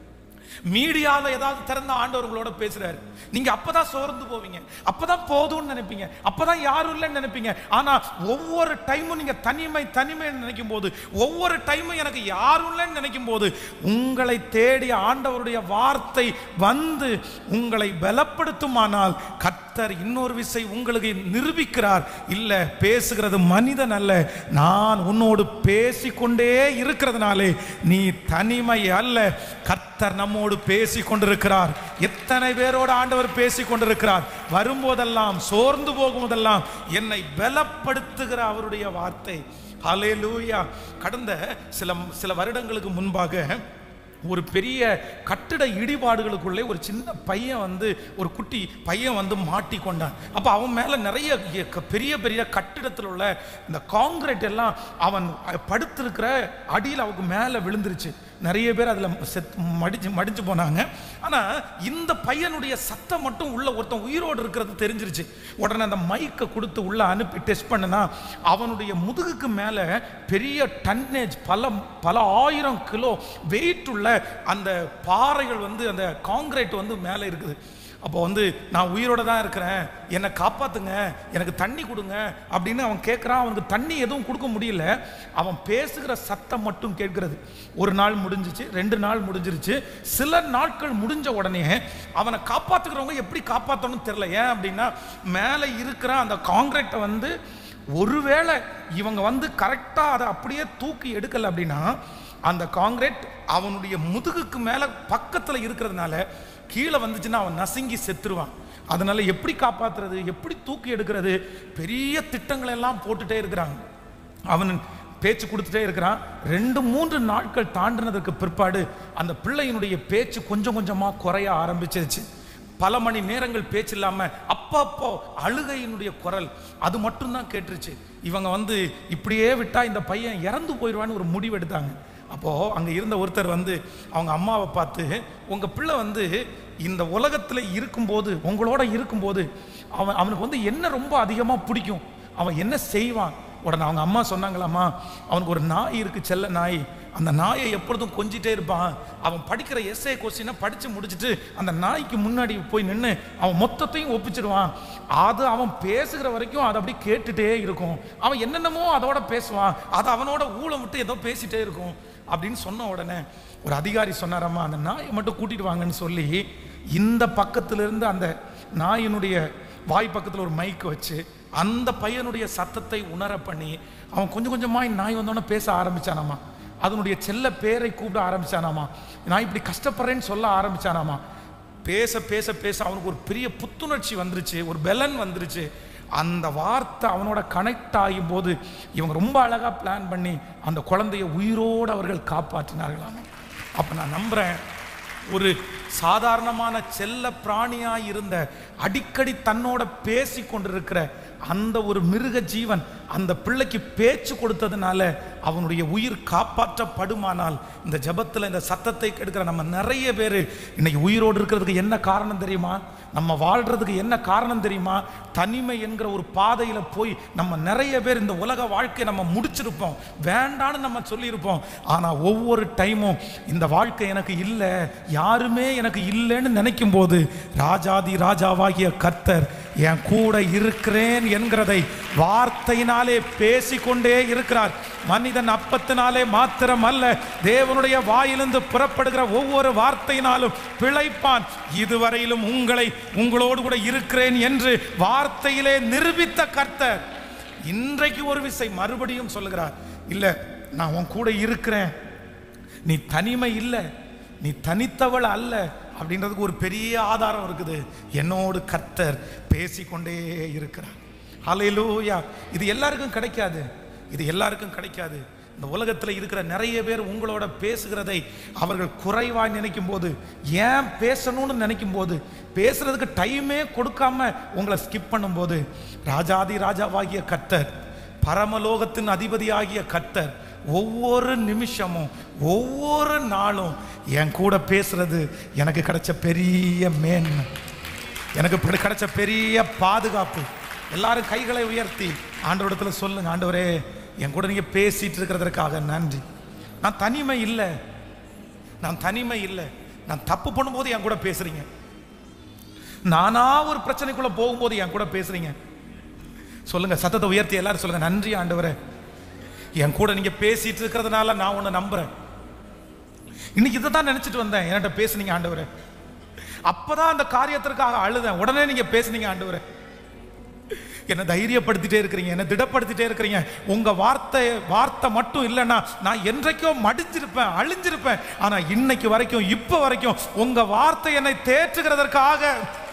மீடியால ஏதாவது திறந்த ஆண்டவர் உங்களோட பேசுறாரு நீங்க அப்பதான் சோர்ந்து போவீங்க அப்பதான் போதும்னு நினைப்பீங்க அப்பதான் யாரும் இல்லைன்னு நினைப்பீங்க ஆனா ஒவ்வொரு டைமும் நீங்க தனிமை தனிமை நினைக்கும் போது ஒவ்வொரு டைமும் எனக்கு யாரும் இல்லைன்னு நினைக்கும் போது உங்களை தேடி ஆண்டவருடைய வார்த்தை வந்து உங்களை பலப்படுத்துமானால் கத்தர் இன்னொரு விசை உங்களுக்கு நிரூபிக்கிறார் இல்ல பேசுகிறது மனிதன் அல்ல நான் உன்னோடு பேசிக்கொண்டே இருக்கிறதுனாலே நீ தனிமை அல்ல கத்தர் நம்மோடு பேசி கொண்டிருக்கிறார் எத்தனை பேரோடு ஆண்டவர் பேசி கொண்டிருக்கிறார் வரும்போதெல்லாம் சோர்ந்து போகும்போதெல்லாம் என்னை பலப்படுத்துகிற அவருடைய வார்த்தை ஹalleluya கடந்த சில சில வருடங்களுக்கு முன்பாக ஒரு பெரிய கட்டிட இடிபாடுகளுக்குள்ளே ஒரு சின்ன பையன் வந்து ஒரு குட்டி பையன் வந்து மாட்டி கொண்டான் அப்போ அவன் மேலே நிறைய எ- க- பெரிய பெரிய கட்டிடத்தில் உள்ள இந்த காங்கிரீட் எல்லாம் அவன் படுத்திருக்கிற அடியில் அவனுக்கு மேலே விழுந்துருச்சு நிறைய பேர் அதில் செத் மடிச்சு மடிஞ்சு போனாங்க ஆனால் இந்த பையனுடைய சத்தம் மட்டும் உள்ள ஒருத்தன் உயிரோடு இருக்கிறது தெரிஞ்சிருச்சு உடனே அந்த மைக்கை கொடுத்து உள்ள அனுப்பி டெஸ்ட் பண்ணுனா அவனுடைய முதுகுக்கு மேலே பெரிய டன்னேஜ் பல பல ஆயிரம் கிலோ வெயிட் உள்ள அந்த பாறைகள் வந்து அந்த காங்கிரீட் வந்து மேலே இருக்குது அப்போ வந்து நான் உயிரோட தான் இருக்கிறேன் என்னை காப்பாத்துங்க எனக்கு தண்ணி கொடுங்க அப்படின்னு அவன் கேட்குறான் அவனுக்கு தண்ணி எதுவும் கொடுக்க முடியல அவன் பேசுகிற சத்தம் மட்டும் கேட்கிறது ஒரு நாள் முடிஞ்சிச்சு ரெண்டு நாள் முடிஞ்சிருச்சு சில நாட்கள் முடிஞ்ச உடனே அவனை காப்பாத்துக்கிறவங்க எப்படி காப்பாற்றணும்னு தெரியல ஏன் அப்படின்னா மேலே இருக்கிற அந்த காங்கிரீட்டை வந்து ஒருவேளை இவங்க வந்து கரெக்டாக அதை அப்படியே தூக்கி எடுக்கல அப்படின்னா அந்த காங்கிரீட் அவனுடைய முதுகுக்கு மேலே பக்கத்தில் இருக்கிறதுனால கீழே வந்துச்சுன்னா அவன் நசுங்கி செத்துருவான் அதனால எப்படி காப்பாத்துறது எப்படி தூக்கி எடுக்கிறது பெரிய திட்டங்களை எல்லாம் போட்டுட்டே இருக்கிறாங்க அவன் பேச்சு கொடுத்துட்டே இருக்கிறான் ரெண்டு மூன்று நாட்கள் தாண்டினதுக்கு பிற்பாடு அந்த பிள்ளையினுடைய பேச்சு கொஞ்சம் கொஞ்சமாக குறைய ஆரம்பிச்சிருச்சு பல மணி நேரங்கள் பேச்சு இல்லாம அப்பப்போ அழுகையினுடைய குரல் அது மட்டும்தான் கேட்டுருச்சு இவங்க வந்து இப்படியே விட்டா இந்த பையன் இறந்து போயிடுவான்னு ஒரு முடிவு எடுத்தாங்க அப்போ அங்க இருந்த ஒருத்தர் வந்து அவங்க அம்மாவை பார்த்து உங்க பிள்ளை வந்து இந்த உலகத்துல இருக்கும்போது உங்களோட இருக்கும்போது அவன் அவனுக்கு வந்து என்ன ரொம்ப அதிகமா பிடிக்கும் அவன் என்ன செய்வான் உடனே அவங்க அம்மா சொன்னாங்களாம்மா அவனுக்கு ஒரு நாய் இருக்கு செல்ல நாய் அந்த நாயை எப்பொழுதும் கொஞ்சிட்டே இருப்பான் அவன் படிக்கிற எஸ்ஏ கொஸ்டினை படித்து முடிச்சுட்டு அந்த நாய்க்கு முன்னாடி போய் நின்று அவன் மொத்தத்தையும் ஒப்பிச்சிடுவான் அது அவன் பேசுகிற வரைக்கும் அதை அப்படியே கேட்டுட்டே இருக்கும் அவன் என்னென்னமோ அதோட பேசுவான் அது அவனோட ஊழம் விட்டு ஏதோ பேசிட்டே இருக்கும் அப்படின்னு சொன்ன உடனே ஒரு அதிகாரி சொன்னாரம்மா அந்த நாயை மட்டும் கூட்டிட்டு வாங்கன்னு சொல்லி இந்த பக்கத்துல இருந்து அந்த நாயினுடைய வாய் பக்கத்தில் ஒரு மைக் வச்சு அந்த பையனுடைய சத்தத்தை உணர பண்ணி அவன் கொஞ்சம் கொஞ்சமாக நாய் வந்தோடனே பேச ஆரம்பிச்சானாமா அதனுடைய செல்ல பேரை கூப்பிட ஆரம்பிச்சானாமா நான் இப்படி கஷ்டப்படுறேன்னு சொல்ல ஆரம்பிச்சானாமா பேச பேச பேச அவனுக்கு ஒரு பெரிய புத்துணர்ச்சி வந்துருச்சு ஒரு பெலன் வந்துருச்சு அந்த வார்த்தை அவனோட கனெக்ட் ஆகும் போது இவங்க ரொம்ப அழகா பிளான் பண்ணி அந்த குழந்தைய உயிரோடு அவர்கள் காப்பாற்றினார்களாம் அப்ப நான் நம்புறேன் ஒரு சாதாரணமான செல்ல பிராணியாய் இருந்த அடிக்கடி தன்னோட பேசி கொண்டிருக்கிற அந்த ஒரு மிருக ஜீவன் அந்த பிள்ளைக்கு பேச்சு கொடுத்ததுனால அவனுடைய உயிர் காப்பாற்றப்படுமானால் இந்த ஜெபத்துல இந்த சத்தத்தை கெடுக்கிற நம்ம நிறைய பேர் இன்னைக்கு உயிரோடு இருக்கிறதுக்கு என்ன காரணம் தெரியுமா நம்ம வாழ்றதுக்கு என்ன காரணம் தெரியுமா தனிமை என்கிற ஒரு பாதையில போய் நம்ம நிறைய பேர் இந்த உலக வாழ்க்கையை நம்ம முடிச்சிருப்போம் வேண்டான்னு நம்ம சொல்லியிருப்போம் ஆனா ஒவ்வொரு டைமும் இந்த வாழ்க்கை எனக்கு இல்லை யாருமே எனக்கு இல்லைன்னு நினைக்கும் போது ராஜாதி ராஜாவாகிய கர்த்தர் என் கூட இருக்கிறேன் என்கிறதை வார்த்தையினாலே பேசிக்கொண்டே இருக்கிறார் மனிதன் அப்பத்தினாலே மாத்திரம் அல்ல தேவனுடைய வாயிலிருந்து புறப்படுகிற ஒவ்வொரு வார்த்தையினாலும் பிழைப்பான் இதுவரையிலும் உங்களை உங்களோடு கூட இருக்கிறேன் என்று வார்த்தையிலே நிரூபித்த கர்த்தர் இன்றைக்கு ஒரு விசை மறுபடியும் சொல்லுகிறார் இல்ல நான் உன் கூட இருக்கிறேன் நீ தனிமை இல்லை நீ தனித்தவள் அல்ல அப்படின்றதுக்கு ஒரு பெரிய ஆதாரம் இருக்குது என்னோடு கர்த்தர் பேசிக்கொண்டே இருக்கிறார் ஹalleluya இது எல்லாருக்கும் கிடைக்காது இது எல்லாருக்கும் கிடைக்காது இந்த உலகத்தில் இருக்கிற நிறைய பேர் உங்களோட பேசுகிறதை அவர்கள் குறைவாக நினைக்கும் போது ஏன் பேசணும்னு நினைக்கும் போது பேசுறதுக்கு டைமே கொடுக்காம உங்களை ஸ்கிப் பண்ணும்போது ராஜாதி ராஜாவாகிய கர்த்தர் பரமலோகத்தின் அதிபதியாகிய கர்த்தர் ஒவ்வொரு நிமிஷமும் ஒவ்வொரு நாளும் என் கூட பேசுறது எனக்கு கிடைச்ச பெரிய மேன்மை எனக்கு இப்படி கிடைச்ச பெரிய பாதுகாப்பு எல்லாரும் கைகளை உயர்த்தி ஆண்டவரிடத்துல சொல்லுங்க ஆண்டவரே என் கூட நீங்க பேசிட்டு இருக்கிறதற்காக நன்றி நான் தனிமை இல்லை நான் தனிமை இல்லை நான் தப்பு பண்ணும்போது என் கூட பேசுறீங்க நானா ஒரு பிரச்சனைக்குள்ள போகும்போது என் கூட பேசுறீங்க சொல்லுங்க சத்தத்தை உயர்த்தி எல்லாரும் சொல்லுங்க நன்றி ஆண்டவரே என் கூட நீங்க பேசிட்டு இருக்கிறதுனால நான் உன்னை நம்புறேன் இன்னைக்கு இதை தான் நினைச்சிட்டு வந்தேன் என்கிட்ட பேசுனீங்க ஆண்டவரே அப்பதான் அந்த காரியத்திற்காக அழுதேன் உடனே நீங்க பேசுனீங்க ஆண்டவரே என்னை தைரியப்படுத்திட்டே இருக்கிறீங்க என்னை திடப்படுத்திட்டே இருக்கிறீங்க உங்க வார்த்தை வார்த்தை மட்டும் இல்லைன்னா நான் என்றைக்கோ மடிஞ்சிருப்பேன் அழிஞ்சிருப்பேன் ஆனா இன்னைக்கு வரைக்கும் இப்ப வரைக்கும் உங்க வார்த்தை என்னை தேற்றுகிறதற்காக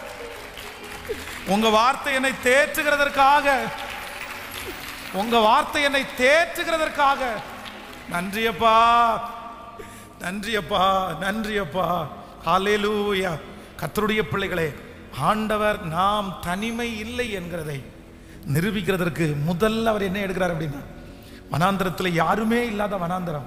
உங்க வார்த்தை என்னை தேற்றுகிறதற்காக உங்க வார்த்தை என்னை தேற்றுகிறதற்காக நன்றியப்பா நன்றி அப்பா நன்றி அப்பா ஹalleluya கர்த்தருடைய பிள்ளைகளே ஆண்டவர் நாம் தனிமை இல்லை என்கிறதை நிரூபிக்கிறதற்கு முதல்ல அவர் என்ன எடுக்கிறார் அப்படின்னா வனாந்தரத்தில் யாருமே இல்லாத வனாந்தரம்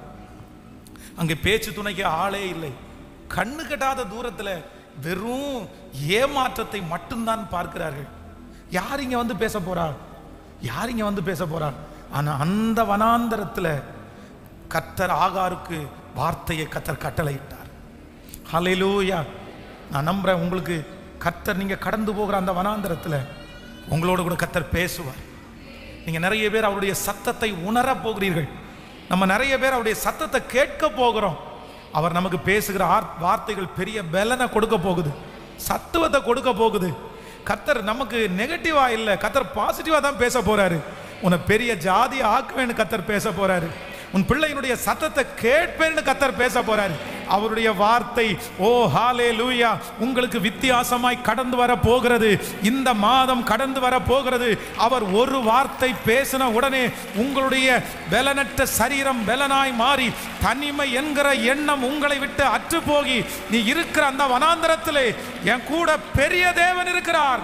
அங்கே பேச்சு துணைக்கு ஆளே இல்லை கண்ணு கெட்டாத தூரத்தில் வெறும் ஏமாற்றத்தை மட்டும்தான் பார்க்கிறார்கள் யார் இங்க வந்து பேச போறா யார் இங்க வந்து பேச போறா ஆனா அந்த வனாந்தரத்தில் கத்தர் ஆகாருக்கு வார்த்தையை கத்தர் கட்டளையிட்டார் ஹalleluya நான் நம்புறேன் உங்களுக்கு கத்தர் நீங்க கடந்து போகிற அந்த வனாந்தரத்தில் உங்களோட கூட கத்தர் பேசுவார் நீங்க நிறைய பேர் அவருடைய சத்தத்தை உணர போகிறீர்கள் நம்ம நிறைய பேர் அவருடைய சத்தத்தை கேட்க போகிறோம் அவர் நமக்கு பேசுகிற ஆர்- வார்த்தைகள் பெரிய பலனை கொடுக்க போகுது சத்துவத்தை கொடுக்க போகுது கத்தர் நமக்கு நெகட்டிவா இல்லை கத்தர் பாசிட்டிவா தான் பேச போறாரு உன்னை பெரிய ஜாதி ஆக்குவேன்னு கத்தர் பேச போறாரு உன் பிள்ளையினுடைய சத்தத்தை கேட்பேன்னு கத்தர் பேச போறாரு அவருடைய வார்த்தை ஓ ஹாலே லூயா உங்களுக்கு வித்தியாசமாய் கடந்து வர போகிறது இந்த மாதம் கடந்து வர போகிறது அவர் ஒரு வார்த்தை பேசின உடனே உங்களுடைய பலனற்ற சரீரம் பலனாய் மாறி தனிமை என்கிற எண்ணம் உங்களை விட்டு அற்று போகி நீ இருக்கிற அந்த வனாந்தரத்திலே என் கூட பெரிய தேவன் இருக்கிறார்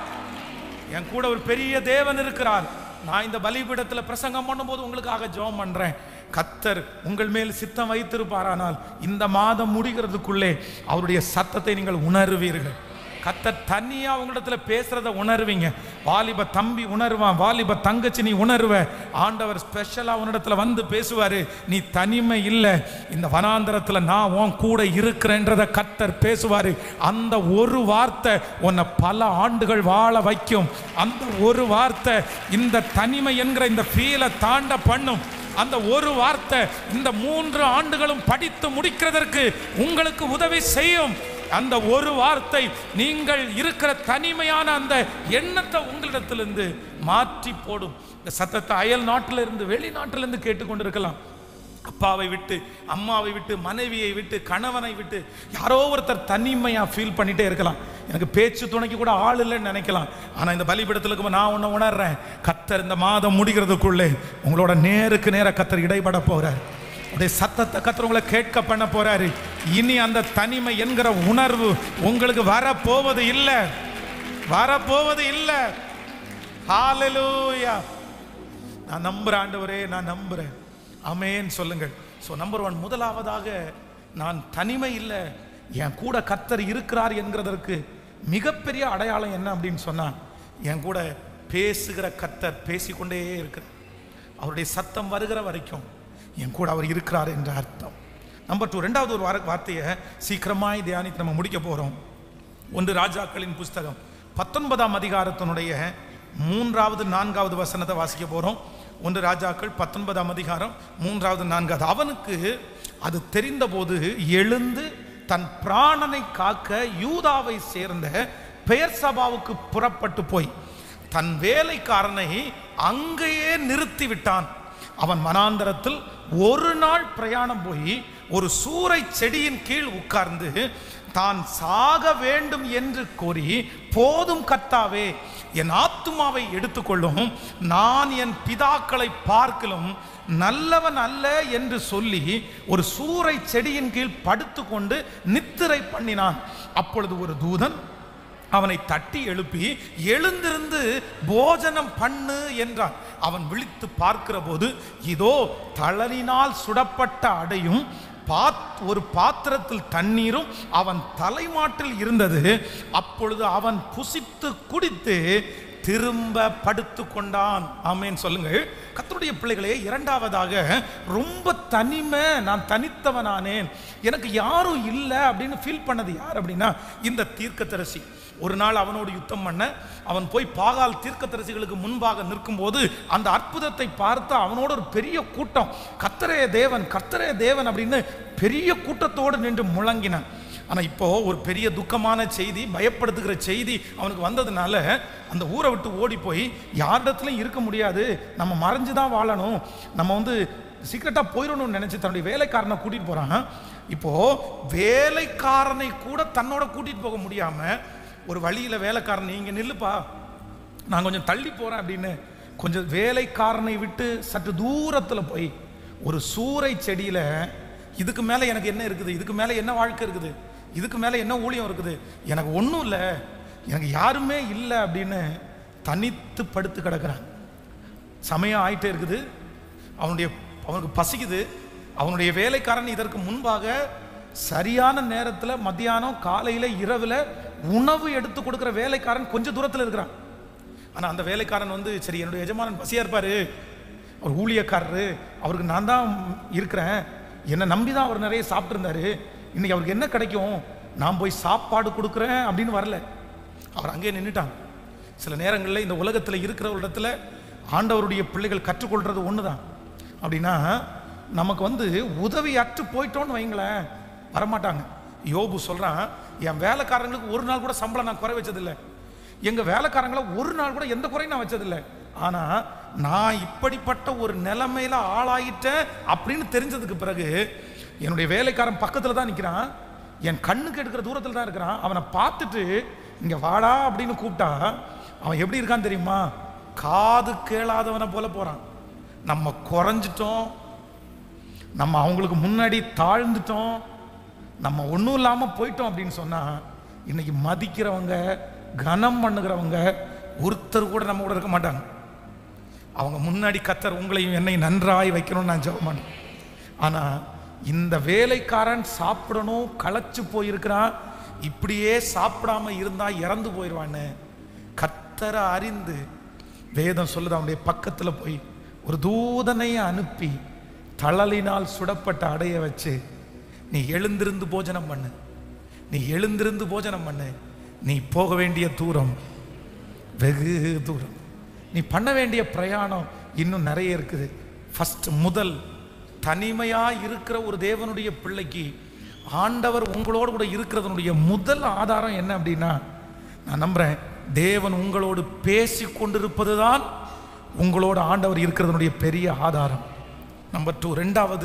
என் கூட ஒரு பெரிய தேவன் இருக்கிறார் நான் இந்த பலிபீடத்தில் பிரசங்கம் பண்ணும்போது உங்களுக்காக ஜெபம் பண்றேன் கத்தர் உங்கள் மேல் சித்தம் வைத்திருப்பாரானால் இந்த மாதம் முடிகிறதுக்குள்ளே அவருடைய சத்தத்தை நீங்கள் உணர்வீர்கள் கத்தர் தனியா உங்களிடத்துல பேசுறத உணர்வீங்க வாலிப தம்பி உணர்வான் வாலிப தங்கச்சி நீ உணர்வ ஆண்டவர் ஸ்பெஷலா உன்னிடத்துல வந்து பேசுவாரு நீ தனிமை இல்லை இந்த வனாந்தரத்துல நான் உன் கூட இருக்கிறேன்றத கத்தர் பேசுவாரு அந்த ஒரு வார்த்தை உன்னை பல ஆண்டுகள் வாழ வைக்கும் அந்த ஒரு வார்த்தை இந்த தனிமை என்கிற இந்த ஃபீலை தாண்ட பண்ணும் அந்த ஒரு வார்த்தை இந்த மூன்று ஆண்டுகளும் படித்து முடிக்கிறதற்கு உங்களுக்கு உதவி செய்யும் அந்த ஒரு வார்த்தை நீங்கள் இருக்கிற தனிமையான அந்த எண்ணத்தை உங்களிடத்திலிருந்து மாற்றி போடும் இந்த சத்தத்தை அயல் நாட்டிலிருந்து வெளிநாட்டிலிருந்து கேட்டுக்கொண்டிருக்கலாம் அப்பாவை விட்டு அம்மாவை விட்டு மனைவியை விட்டு கணவனை விட்டு யாரோ ஒருத்தர் தனிமையா ஃபீல் பண்ணிட்டே இருக்கலாம் எனக்கு பேச்சு துணைக்கு கூட ஆள் இல்லைன்னு நினைக்கலாம் ஆனா இந்த பலிபீடத்துல இருக்கும் நான் ஒன்று உணர்றேன் கத்தர் இந்த மாதம் முடிகிறதுக்குள்ளே உங்களோட நேருக்கு நேர கத்தர் இடைப்பட போறார் உடைய சத்தத்தை கத்தர் உங்களை கேட்க பண்ண போறாரு இனி அந்த தனிமை என்கிற உணர்வு உங்களுக்கு வரப்போவது இல்லை வரப்போவது இல்லை ஹalleluya நான் நம்புறேன் ஆண்டவரே நான் நம்புறேன் அமேன் சொல்லுங்கள் ஸோ நம்பர் ஒன் முதலாவதாக நான் தனிமை இல்லை என் கூட கத்தர் இருக்கிறார் என்கிறதற்கு மிகப்பெரிய அடையாளம் என்ன அப்படின்னு சொன்னா என் கூட பேசுகிற கத்தர் பேசிக்கொண்டே இருக்கிறார் அவருடைய சத்தம் வருகிற வரைக்கும் என் கூட அவர் இருக்கிறார் என்ற அர்த்தம் நம்பர் டூ ரெண்டாவது ஒரு வார- வார்த்தையை சீக்கிரமாய் தியானித்து நம்ம முடிக்க போறோம் ஒன்று ராஜாக்களின் புஸ்தகம் பத்தொன்பதாம் அதிகாரத்தினுடைய மூன்றாவது நான்காவது வசனத்தை வாசிக்க போறோம் ஒன்று ராஜாக்கள் பத்தொன்பதாம் அதிகாரம் மூன்றாவது நான்காவது அவனுக்கு அது தெரிந்தபோது எழுந்து தன் பிராணனை காக்க யூதாவை சேர்ந்த பெயர் சபாவுக்கு புறப்பட்டு போய் தன் வேலைக்காரனை அங்கேயே நிறுத்தி விட்டான் அவன் மனாந்தரத்தில் ஒரு நாள் பிரயாணம் போய் ஒரு சூறை செடியின் கீழ் உட்கார்ந்து தான் சாக வேண்டும் என்று கோரி போதும் கத்தாவே என் ஆத்துமாவை எடுத்துக்கொள்ளும் நான் என் பிதாக்களை பார்க்கலும் நல்லவன் அல்ல என்று சொல்லி ஒரு சூறை செடியின் கீழ் படுத்துக்கொண்டு நித்திரை பண்ணினான் அப்பொழுது ஒரு தூதன் அவனை தட்டி எழுப்பி எழுந்திருந்து போஜனம் பண்ணு என்றான் அவன் விழித்து பார்க்கிற போது இதோ தளரினால் சுடப்பட்ட அடையும் பாத் ஒரு பாத்திரத்தில் தண்ணீரும் அவன் தலைமாட்டில் இருந்தது அப்பொழுது அவன் புசித்து குடித்து திரும்ப படுத்து கொண்டான் ஆமேன் சொல்லுங்கள் கர்த்தருடைய பிள்ளைகளே இரண்டாவதாக ரொம்ப தனிமை நான் தனித்தவனானேன் எனக்கு யாரும் இல்லை அப்படின்னு ஃபீல் பண்ணது யார் அப்படின்னா இந்த தீர்க்கதரிசி ஒரு நாள் அவனோடு யுத்தம் பண்ண அவன் போய் பாகால் தீர்க்கதரிசிகளுக்கு முன்பாக நிற்கும்போது அந்த அற்புதத்தை பார்த்து அவனோட ஒரு பெரிய கூட்டம் கத்தரே தேவன் கத்தரே தேவன் அப்படின்னு பெரிய கூட்டத்தோடு நின்று முழங்கினான் ஆனால் இப்போ ஒரு பெரிய துக்கமான செய்தி பயப்படுத்துகிற செய்தி அவனுக்கு வந்ததுனால அந்த ஊரை விட்டு ஓடி போய் யாரிடத்துலையும் இருக்க முடியாது நம்ம மறைஞ்சு தான் வாழணும் நம்ம வந்து சீக்கிரட்டாக போயிடணும்னு நினச்சி தன்னுடைய வேலைக்காரனை கூட்டிகிட்டு போகிறான் இப்போ வேலைக்காரனை கூட தன்னோட கூட்டிகிட்டு போக முடியாமல் ஒரு வழியில் வேலைக்காரன் நீங்க நில்லுப்பா நான் கொஞ்சம் தள்ளி போகிறேன் அப்படின்னு கொஞ்சம் வேலைக்காரனை விட்டு சற்று தூரத்தில் போய் ஒரு சூறை செடியில் இதுக்கு மேலே எனக்கு என்ன இருக்குது இதுக்கு மேலே என்ன வாழ்க்கை இருக்குது இதுக்கு மேலே என்ன ஊழியம் இருக்குது எனக்கு ஒன்றும் இல்லை எனக்கு யாருமே இல்லை அப்படின்னு தனித்து படுத்து கிடக்குறான் சமயம் ஆயிட்டே இருக்குது அவனுடைய அவனுக்கு பசிக்குது அவனுடைய வேலைக்காரன் இதற்கு முன்பாக சரியான நேரத்தில் மத்தியானம் காலையில் இரவில் உணவு எடுத்து கொடுக்குற வேலைக்காரன் கொஞ்சம் தூரத்தில் இருக்கிறான் ஆனால் அந்த வேலைக்காரன் வந்து சரி என்னுடைய எஜமானன் பசியாக இருப்பார் அவர் ஊழியக்காரரு அவருக்கு நான் தான் இருக்கிறேன் என்னை நம்பி தான் அவர் நிறைய சாப்பிட்ருந்தாரு இன்னைக்கு அவருக்கு என்ன கிடைக்கும் நான் போய் சாப்பாடு கொடுக்குறேன் அப்படின்னு வரல அவர் அங்கேயே நின்றுட்டான் சில நேரங்களில் இந்த உலகத்தில் இருக்கிற ஒரு இடத்துல ஆண்டவருடைய பிள்ளைகள் கற்றுக்கொள்றது ஒன்று தான் அப்படின்னா நமக்கு வந்து உதவி அற்று போயிட்டோன்னு வைங்களேன் வரமாட்டாங்க யோபு சொல்கிறான் என் வேலைக்காரங்களுக்கு ஒரு நாள் கூட சம்பளம் நான் குறை வச்சதில்லை எங்கள் வேலைக்காரங்களை ஒரு நாள் கூட எந்த குறையும் நான் வச்சதில்லை ஆனால் நான் இப்படிப்பட்ட ஒரு நிலைமையில ஆளாயிட்டேன் அப்படின்னு தெரிஞ்சதுக்கு பிறகு என்னுடைய வேலைக்காரன் பக்கத்தில் தான் நிற்கிறான் என் கண்ணுக்கு எடுக்கிற தூரத்தில் தான் இருக்கிறான் அவனை பார்த்துட்டு இங்கே வாடா அப்படின்னு கூப்பிட்டா அவன் எப்படி இருக்கான்னு தெரியுமா காது கேளாதவனை போல போகிறான் நம்ம குறைஞ்சிட்டோம் நம்ம அவங்களுக்கு முன்னாடி தாழ்ந்துட்டோம் நம்ம ஒன்றும் இல்லாமல் போயிட்டோம் அப்படின்னு சொன்னால் இன்னைக்கு மதிக்கிறவங்க கனம் பண்ணுகிறவங்க ஒருத்தர் கூட நம்ம கூட இருக்க மாட்டாங்க அவங்க முன்னாடி கத்தர் உங்களையும் என்னை நன்றாய் வைக்கணும்னு நான் ஜெபம் பண்ணேன் ஆனால் இந்த வேலைக்காரன் சாப்பிடணும் களைச்சு போயிருக்கிறான் இப்படியே சாப்பிடாம இருந்தா இறந்து போயிடுவான்னு கத்தரை அறிந்து வேதம் சொல்லுது அவனுடைய பக்கத்தில் போய் ஒரு தூதனை அனுப்பி தழலினால் சுடப்பட்ட அடைய வச்சு நீ எழுந்திருந்து போஜனம் பண்ணு நீ எழுந்திருந்து போஜனம் பண்ணு நீ போக வேண்டிய தூரம் வெகு தூரம் நீ பண்ண வேண்டிய பிரயாணம் இன்னும் நிறைய இருக்குது ஃபர்ஸ்ட் முதல் தனிமையா இருக்கிற ஒரு தேவனுடைய பிள்ளைக்கு ஆண்டவர் உங்களோடு கூட இருக்கிறதனுடைய முதல் ஆதாரம் என்ன அப்படின்னா நான் நம்புறேன் தேவன் உங்களோடு பேசி கொண்டிருப்பது தான் உங்களோட ஆண்டவர் இருக்கிறதனுடைய பெரிய ஆதாரம் நம்பர் டூ ரெண்டாவது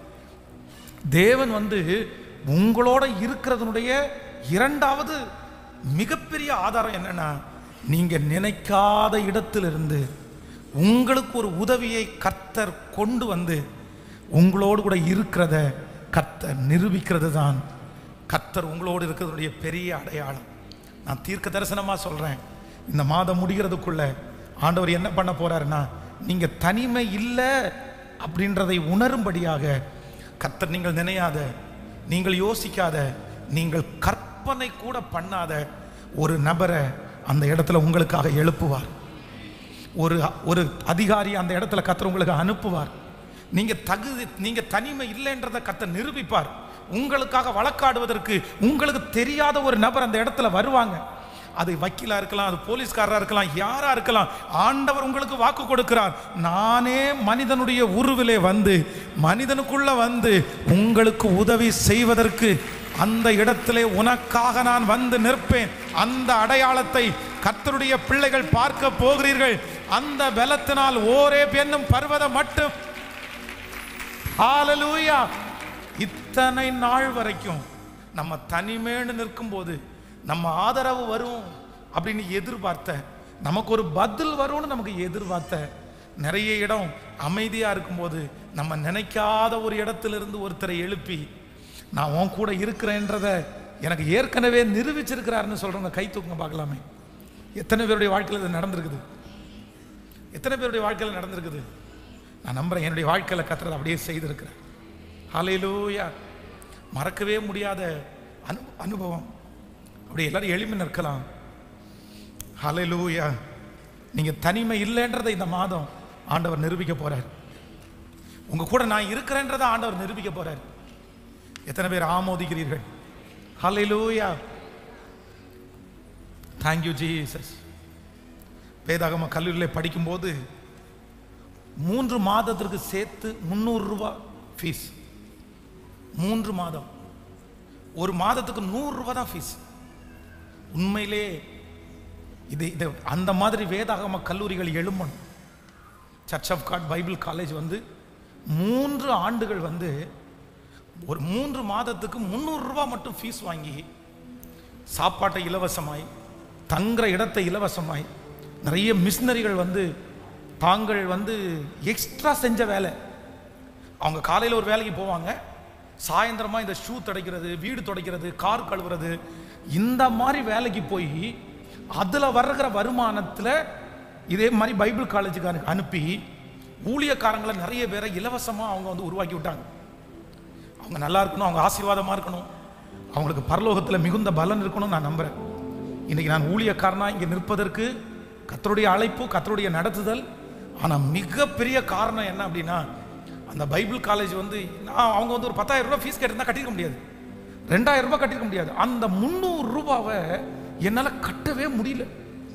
தேவன் வந்து உங்களோட இருக்கிறதனுடைய இரண்டாவது மிகப்பெரிய ஆதாரம் என்னன்னா நீங்க நினைக்காத இடத்திலிருந்து உங்களுக்கு ஒரு உதவியை கர்த்தர் கொண்டு வந்து உங்களோடு கூட இருக்கிறத கர்த்தர் நிரூபிக்கிறது தான் கர்த்தர் உங்களோடு இருக்கிறதுடைய பெரிய அடையாளம் நான் தீர்க்க தரிசனமா சொல்றேன் இந்த மாதம் முடிகிறதுக்குள்ள ஆண்டவர் என்ன பண்ண போறாருன்னா நீங்க தனிமை இல்லை அப்படின்றதை உணரும்படியாக கர்த்தர் நீங்கள் நினையாத நீங்கள் யோசிக்காத நீங்கள் கற்பனை கூட பண்ணாத ஒரு நபரை அந்த இடத்துல உங்களுக்காக எழுப்புவார் ஒரு ஒரு அதிகாரி அந்த இடத்துல கத்தர் உங்களுக்கு அனுப்புவார் நீங்க தகுதி நீங்க தனிமை இல்லைன்றதை கத்தர் நிரூபிப்பார் உங்களுக்காக வழக்காடுவதற்கு உங்களுக்கு தெரியாத ஒரு நபர் அந்த இடத்துல வருவாங்க அது வக்கீலா இருக்கலாம் அது போலீஸ்காரரா இருக்கலாம் யாரா இருக்கலாம் ஆண்டவர் உங்களுக்கு வாக்கு கொடுக்கிறார் நானே மனிதனுடைய உருவிலே வந்து மனிதனுக்குள்ள வந்து உங்களுக்கு உதவி செய்வதற்கு அந்த இடத்திலே உனக்காக நான் வந்து நிற்பேன் அந்த அடையாளத்தை கர்த்தருடைய பிள்ளைகள் பார்க்க போகிறீர்கள் அந்த பலத்தினால் ஓரே என்னும் பர்வதம் மட்டும் ஹalleluya இத்தனை நாள் வரைக்கும் நம்ம தனிமேன்னு நிற்கும்போது நம்ம ஆதரவு வரும் அப்படின்னு எதிர்பார்த்த நமக்கு ஒரு பதில் வரும்னு நமக்கு எதிர்பார்த்த நிறைய இடம் அமைதியா இருக்கும்போது நம்ம நினைக்காத ஒரு இடத்திலிருந்து ஒருத்தரை எழுப்பி நான் உன் கூட இருக்கிறேன்றத எனக்கு ஏற்கனவே நிரூபிச்சிருக்கிறாருன்னு சொல்றவங்க கை தூக்குங்க பார்க்கலாமே எத்தனை பேருடைய வாழ்க்கையில் இது நடந்திருக்குது எத்தனை பேருடைய வாழ்க்கையில் நடந்திருக்குது நான் நம்புறேன் என்னுடைய வாழ்க்கையில் கத்துறது அப்படியே செய்திருக்கிறேன் ஹalleluya மறக்கவே முடியாத அனு அனுபவம் அப்படி எல்லாரும் எளிமை நிற்கலாம் ஹalleluya நீங்க தனிமை இல்லைன்றதை இந்த மாதம் ஆண்டவர் நிரூபிக்க போறார் உங்க கூட நான் இருக்கிறேன்றதை ஆண்டவர் நிரூபிக்க போறார் எத்தனை பேர் ஆமோதிக்கிறீர்கள் ஹalleluya தேங்க்யூ ஜீசஸ் வேதாகம கல்லூரியில் படிக்கும்போது மூன்று மாதத்திற்கு சேர்த்து முந்நூறு ரூபாய் ஃபீஸ் மூன்று மாதம் ஒரு மாதத்துக்கு நூறு ரூபாய் தான் ஃபீஸ் உண்மையிலே இது இது அந்த மாதிரி வேதாகம கல்லூரிகள் எழும்பணும் church of God Bible college வந்து மூன்று ஆண்டுகள் வந்து ஒரு மூன்று மாதத்துக்கு முந்நூறு ரூபாய் மட்டும் ஃபீஸ் வாங்கி சாப்பாட்டை இலவசமாய் தங்குற இடத்தை இலவசமாய் நிறைய மிஷினரிகள் வந்து தாங்கள் வந்து எக்ஸ்ட்ரா செஞ்ச வேலை அவங்க காலையில் ஒரு வேலைக்கு போவாங்க சாயந்தரமா இந்த ஷூ துடைக்கிறது வீடு துடைக்கிறது கார் கழுவுறது இந்த மாதிரி வேலைக்கு போய் அதுல வர்ற வருமானத்துல இதே மாதிரி பைபிள் காலேஜுக்கு அனுப்பி ஊழியக்காரங்களை நிறைய பேரை இலவசமா அவங்க வந்து உருவாக்கி விட்டாங்க அவங்க நல்லா இருக்கணும் அவங்க ஆசீர்வாதமா இருக்கணும் அவங்களுக்கு பரலோகத்துல மிகுந்த பலன் இருக்கணும் நான் நம்புறேன் இன்னைக்கு நான் ஊழியக்காரனா இங்க நிற்பதற்கு கத்தருடைய அழைப்பு கத்தருடைய நடத்துதல் ஆனா மிகப்பெரிய காரணம் என்ன அப்படின்னா அந்த பைபிள் காலேஜ் வந்து நான் அவங்க வந்து ஒரு பத்தாயிரம் ரூபாய் ஃபீஸ் கேட்டிருந்தா கட்டிருக்க முடியாது ரெண்டாயிரம் ரூபாய் கட்டிருக்க முடியாது அந்த முந்நூறு ரூபாவை என்னால கட்டவே முடியல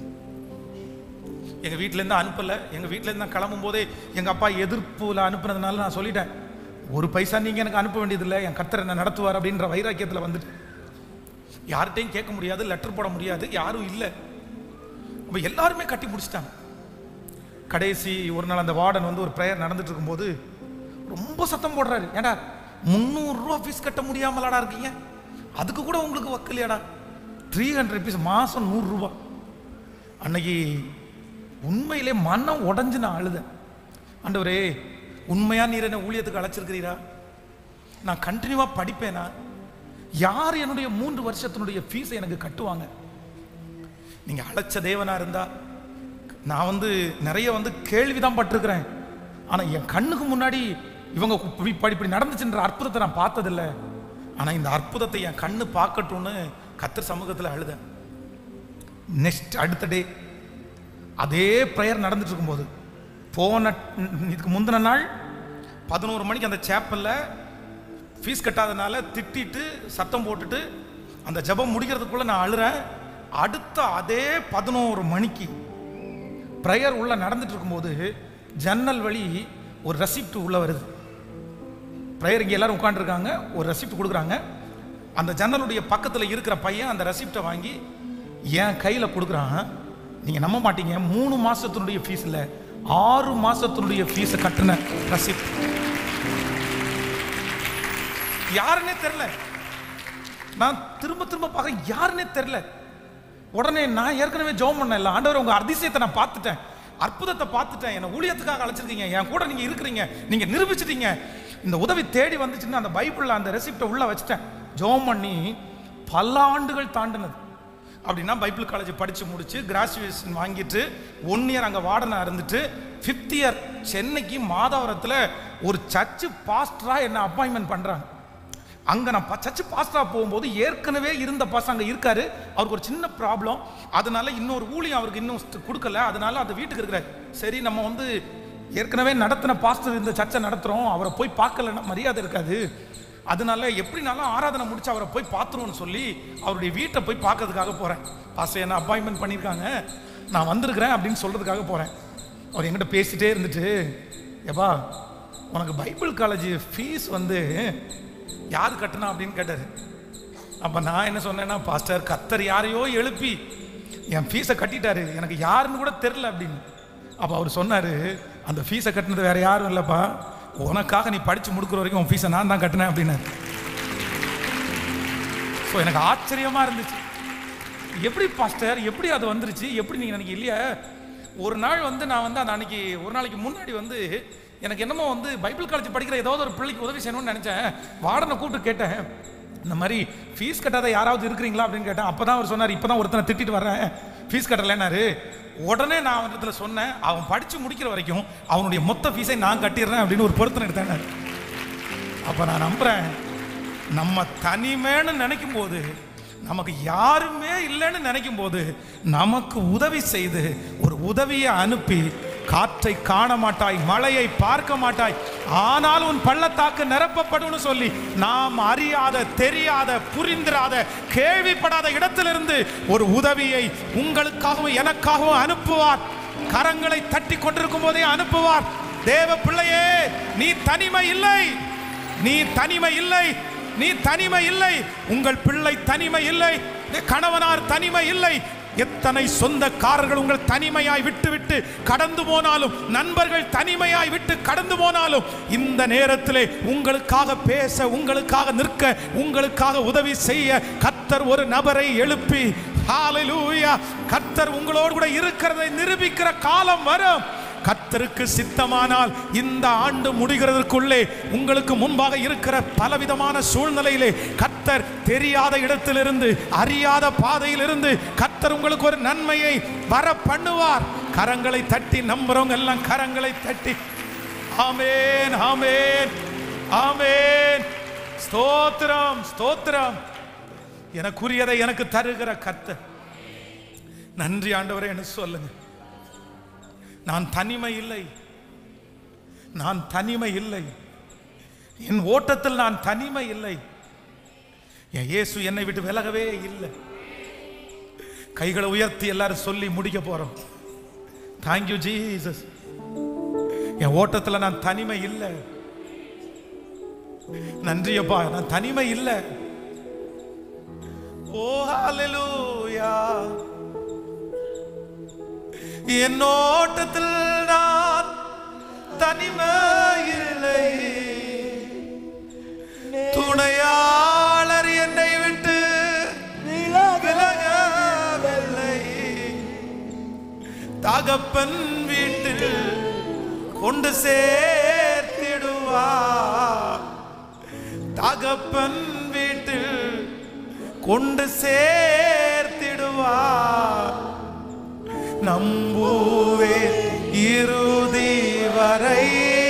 எங்க வீட்ல இருந்து அனுப்பல எங்க வீட்ல இருந்து நான் கிளம்பும் போதே எங்க அப்பா எதிர்ப்புல அனுப்புனதுனால நான் சொல்லிட்டேன் ஒரு பைசா நீங்க எனக்கு அனுப்ப வேண்டியதில்லை என் கர்த்தர் என்ன நடத்துவார் அப்படின்ற வைராக்கியத்துல வந்துட்டு யார்கிட்டையும் கேட்க முடியாது லெட்டர் போட முடியாது யாரும் இல்லை அப்ப எல்லாருமே கட்டி முடிச்சிட்டாங்க கடைசி ஒரு நாள் அந்த வார்டன் வந்து ஒரு ப்ரேயர் நடந்துட்டு இருக்கும்போது ரொம்ப சத்தம் போடுறாரு ஏடா முந்நூறுரூவா ஃபீஸ் கட்ட முடியாமலாடா இருக்கீங்க அதுக்கு கூட உங்களுக்கு வக்கலையாடா த்ரீ ஹண்ட்ரட் ருபீஸ் மாதம் நூறுரூவா அன்னைக்கு உண்மையிலே மனம் உடஞ்சு நான் அழுதேன் ஆண்டவரே உண்மையா நீர் என்ன ஊழியத்துக்கு அழைச்சிருக்கிறீரா நான் கண்டினியூவாக படிப்பேனா யார் என்னுடைய மூன்று வருஷத்தினுடைய ஃபீஸை எனக்கு கட்டுவாங்க நீங்க அழைச்ச தேவனா இருந்தா நான் வந்து நிறைய வந்து கேள்விதான் பட்டிருக்கிறேன் ஆனா என் கண்ணுக்கு முன்னாடி இவங்க கு- இப்படி இப்படி இப்படி நடந்துச்சுன்ற அற்புதத்தை நான் பார்த்ததில்ல ஆனா இந்த அற்புதத்தை என் கண்ணு பார்க்கட்டும்னு கத்தர் சமூகத்தில் அழுதேன் நெக்ஸ்ட் அடுத்த டே அதே ப்ரேயர் நடந்துட்டு இருக்கும்போது போன இதுக்கு முந்தின நாள் பதினோரு மணிக்கு அந்த சேப்பல்ல ஃபீஸ் கட்டாதனால திட்டிட்டு சத்தம் போட்டுட்டு அந்த ஜெபம் முடிக்கிறதுக்குள்ள நான் அழுறேன் அடுத்த அதே பதினோரு மணிக்கு ப்ரேயர் உள்ள நடந்துட்டு இருக்கும்போது ஜன்னல் வழி ஒரு ரெசிப்ட் உள்ள வருது ப்ரேயர் இங்கே எல்லாரும் உட்காந்துருக்காங்க ஒரு ரெசிப்ட் கொடுக்குறாங்க அந்த ஜன்னலுடைய பக்கத்தில் இருக்கிற பையன் அந்த ரெசிப்டை வாங்கி என் கையில் கொடுக்குறான் நீங்கள் நம்ப மாட்டீங்க மூணு மாசத்தினுடைய ஃபீஸ் இல்லை ஆறு மாசத்தினுடைய ஃபீஸை கட்டின ரெசிப்ட் யாருன்னே தெரில நான் திரும்ப திரும்ப பார்க்க யாருன்னே தெரில உடனே நான் ஏற்கனவே ஜெபம் பண்ணேன் இல்லை ஆண்டவர் உங்க அதிசயத்தை நான் பார்த்துட்டேன் அற்புதத்தை பார்த்துட்டேன் என்னை ஊழியத்துக்காக அழைச்சிருக்கீங்க என் கூட நீங்க இருக்கிறீங்க நீங்க நிரூபிச்சிட்டீங்க இந்த உதவி தேடி வந்துச்சுன்னு அந்த பைபிள்ல அந்த ரெசிப்டை உள்ள வச்சுட்டேன் ஜெபம் பண்ணி பல ஆண்டுகள் தாண்டினது அப்படின்னா பைபிள் காலேஜ் படிச்சு முடிச்சு கிராஜுவேஷன் வாங்கிட்டு ஒன் இயர் அங்கே வார்டனாக இருந்துட்டு ஃபிஃப்த் இயர் சென்னைக்கு மாதாவரத்தில் ஒரு சர்ச்சு பாஸ்டராக என்ன அப்பாயின்மெண்ட் பண்ணுறாங்க அங்கே நான் ப- சர்ச்சு பாஸ்டராக போகும்போது ஏற்கனவே இருந்த பாஸ்டர் அங்கே இருக்காரு அவருக்கு ஒரு சின்ன ப்ராப்ளம் அதனால இன்னொரு ஊழியம் அவருக்கு இன்னும் st- கொடுக்கல அதனால அந்த வீட்டுக்கு இருக்கிறார் சரி நம்ம வந்து ஏற்கனவே நடத்தின பாஸ்டர் இந்த சர்ச்சை நடத்துகிறோம் அவரை போய் பார்க்கலன்னா மரியாதை இருக்காது அதனால எப்படினாலும் ஆராதனை முடிச்சு அவரை போய் பார்த்துருவோம்னு சொல்லி அவருடைய வீட்டை போய் பார்க்கறதுக்காக போகிறேன் பாஸ்டர் என்ன அப்பாயின்மெண்ட் பண்ணியிருக்காங்க நான் வந்திருக்கிறேன் அப்படின்னு சொல்கிறதுக்காக போகிறேன் அவர் என்கிட்ட பேசிட்டே இருந்துட்டு எப்பா உனக்கு பைபிள் காலேஜ் ஃபீஸ் வந்து யார் கட்டுனா அப்படின்னு கேட்டார் அப்போ நான் என்ன சொன்னேன்னா பாஸ்டர் கத்தர் யாரையோ எழுப்பி என் ஃபீஸை கட்டிட்டாரு எனக்கு யாருன்னு கூட தெரில அப்படின்னு அப்போ அவர் சொன்னார் அந்த ஃபீஸை கட்டினது வேற யாரும் இல்லைப்பா உனக்காக நீ படித்து முடிக்கிற வரைக்கும் உன் ஃபீஸை நான் தான் கட்டினேன் அப்படின்னாரு ஸோ எனக்கு ஆச்சரியமாக இருந்துச்சு எப்படி பாஸ்டர் எப்படி அது வந்துருச்சு எப்படி நீங்கள் நினைக்க இல்லையா ஒரு நாள் வந்து நான் வந்து அந்த அன்னைக்கு ஒரு நாளைக்கு முன்னாடி வந்து எனக்கு என்னமோ வந்து பைபிள் காலேஜ் படிக்கிற ஏதாவது ஒரு பிள்ளைக்கு உதவி செய்யணும்னு நினச்சேன் வார்டனை கூப்பிட்டு கேட்டேன் இந்த மாதிரி ஃபீஸ் கட்டாத யாராவது இருக்கிறீங்களா அப்படின்னு கேட்டேன் அப்போ தான் அவர் சொன்னார் இப்போ தான் ஒருத்தனை திட்டிட்டு வர்றேன் ஃபீஸ் கட்டலைன்னாரு உடனே நான் அவன்கிட்ட சொன்னேன் அவன் படித்து முடிக்கிற வரைக்கும் அவனுடைய மொத்த ஃபீஸை நான் கட்டிடுறேன் அப்படின்னு ஒரு பொருத்தனை எடுத்தேன் அப்போ நான் நம்புகிறேன் நம்ம தனிமேன்னு நினைக்கும் போது நமக்கு யாருமே இல்லைன்னு நினைக்கும் போது நமக்கு உதவி செய்து ஒரு உதவியை அனுப்பி காற்றை காண மாட்டாய் மழையை பார்க்க மாட்டாய் ஆனால் உன் பள்ளத்தாக்கு நிரப்பப்படும்னு சொல்லி நாம் அறியாத தெரியாத புரிந்திராத கேள்விப்படாத இடத்திலிருந்து ஒரு உதவியை உங்களுக்காகவும் எனக்காகவும் அனுப்புவார் கரங்களை தட்டி கொண்டிருக்கும் போதே அனுப்புவார் தேவ பிள்ளையே நீ தனிமை இல்லை நீ தனிமை இல்லை நீ தனிமை இல்லை உங்கள் பிள்ளை தனிமை இல்லை கணவனார் தனிமை இல்லை எத்தனை சொந்தக்காரர்கள் உங்கள் தனிமையாய் விட்டு விட்டு கடந்து போனாலும் நண்பர்கள் தனிமையாய் விட்டு கடந்து போனாலும் இந்த நேரத்திலே உங்களுக்காக பேச உங்களுக்காக நிற்க உங்களுக்காக உதவி செய்ய கத்தர் ஒரு நபரை எழுப்பி ஹalleluya கத்தர் உங்களோடு கூட இருக்கிறதை நிரூபிக்கிற காலம் வரும் கத்தருக்கு சித்தமானால் இந்த ஆண்டு முடிகிறதற்குள்ளே உங்களுக்கு முன்பாக இருக்கிற பலவிதமான சூழ்நிலையிலே கத்தர் தெரியாத இடத்திலிருந்து அறியாத பாதையிலிருந்து கத்தர் உங்களுக்கு ஒரு நன்மையை வர பண்ணுவார் கரங்களை தட்டி நம்புறவங்க எல்லாம் கரங்களை தட்டி ஆமேன் ஆமேன் ஆமேன் ஸ்தோத்திரம் ஸ்தோத்திரம் எனக்குரியதை எனக்கு தருகிற கர்த்தர் நன்றி ஆண்டவரே என்று சொல்லுங்க நான் தனிமை இல்லை நான் தனிமை இல்லை என் ஓட்டத்தில் நான் தனிமை இல்லை என் இயேசு என்னை விட்டு விலகவே இல்லை கைகளை உயர்த்தி எல்லாரும் சொல்லி முடிக்க போறோம் தேங்க்யூ ஜீசஸ் என் ஓட்டத்தில் நான் தனிமை இல்லை நன்றி அப்பா நான் தனிமை இல்லை ஓ ஹalleluya என் ஓட்டத்தில் நான் தனிமை இல்லை துணையாளர் என்னை விட்டு விலகவில்லை தகப்பன் வீட்டில் கொண்டு சேர்த்திடுவார் தகப்பன் வீட்டில் கொண்டு சேர்த்திடுவார் நம்புவே இறுதி வரை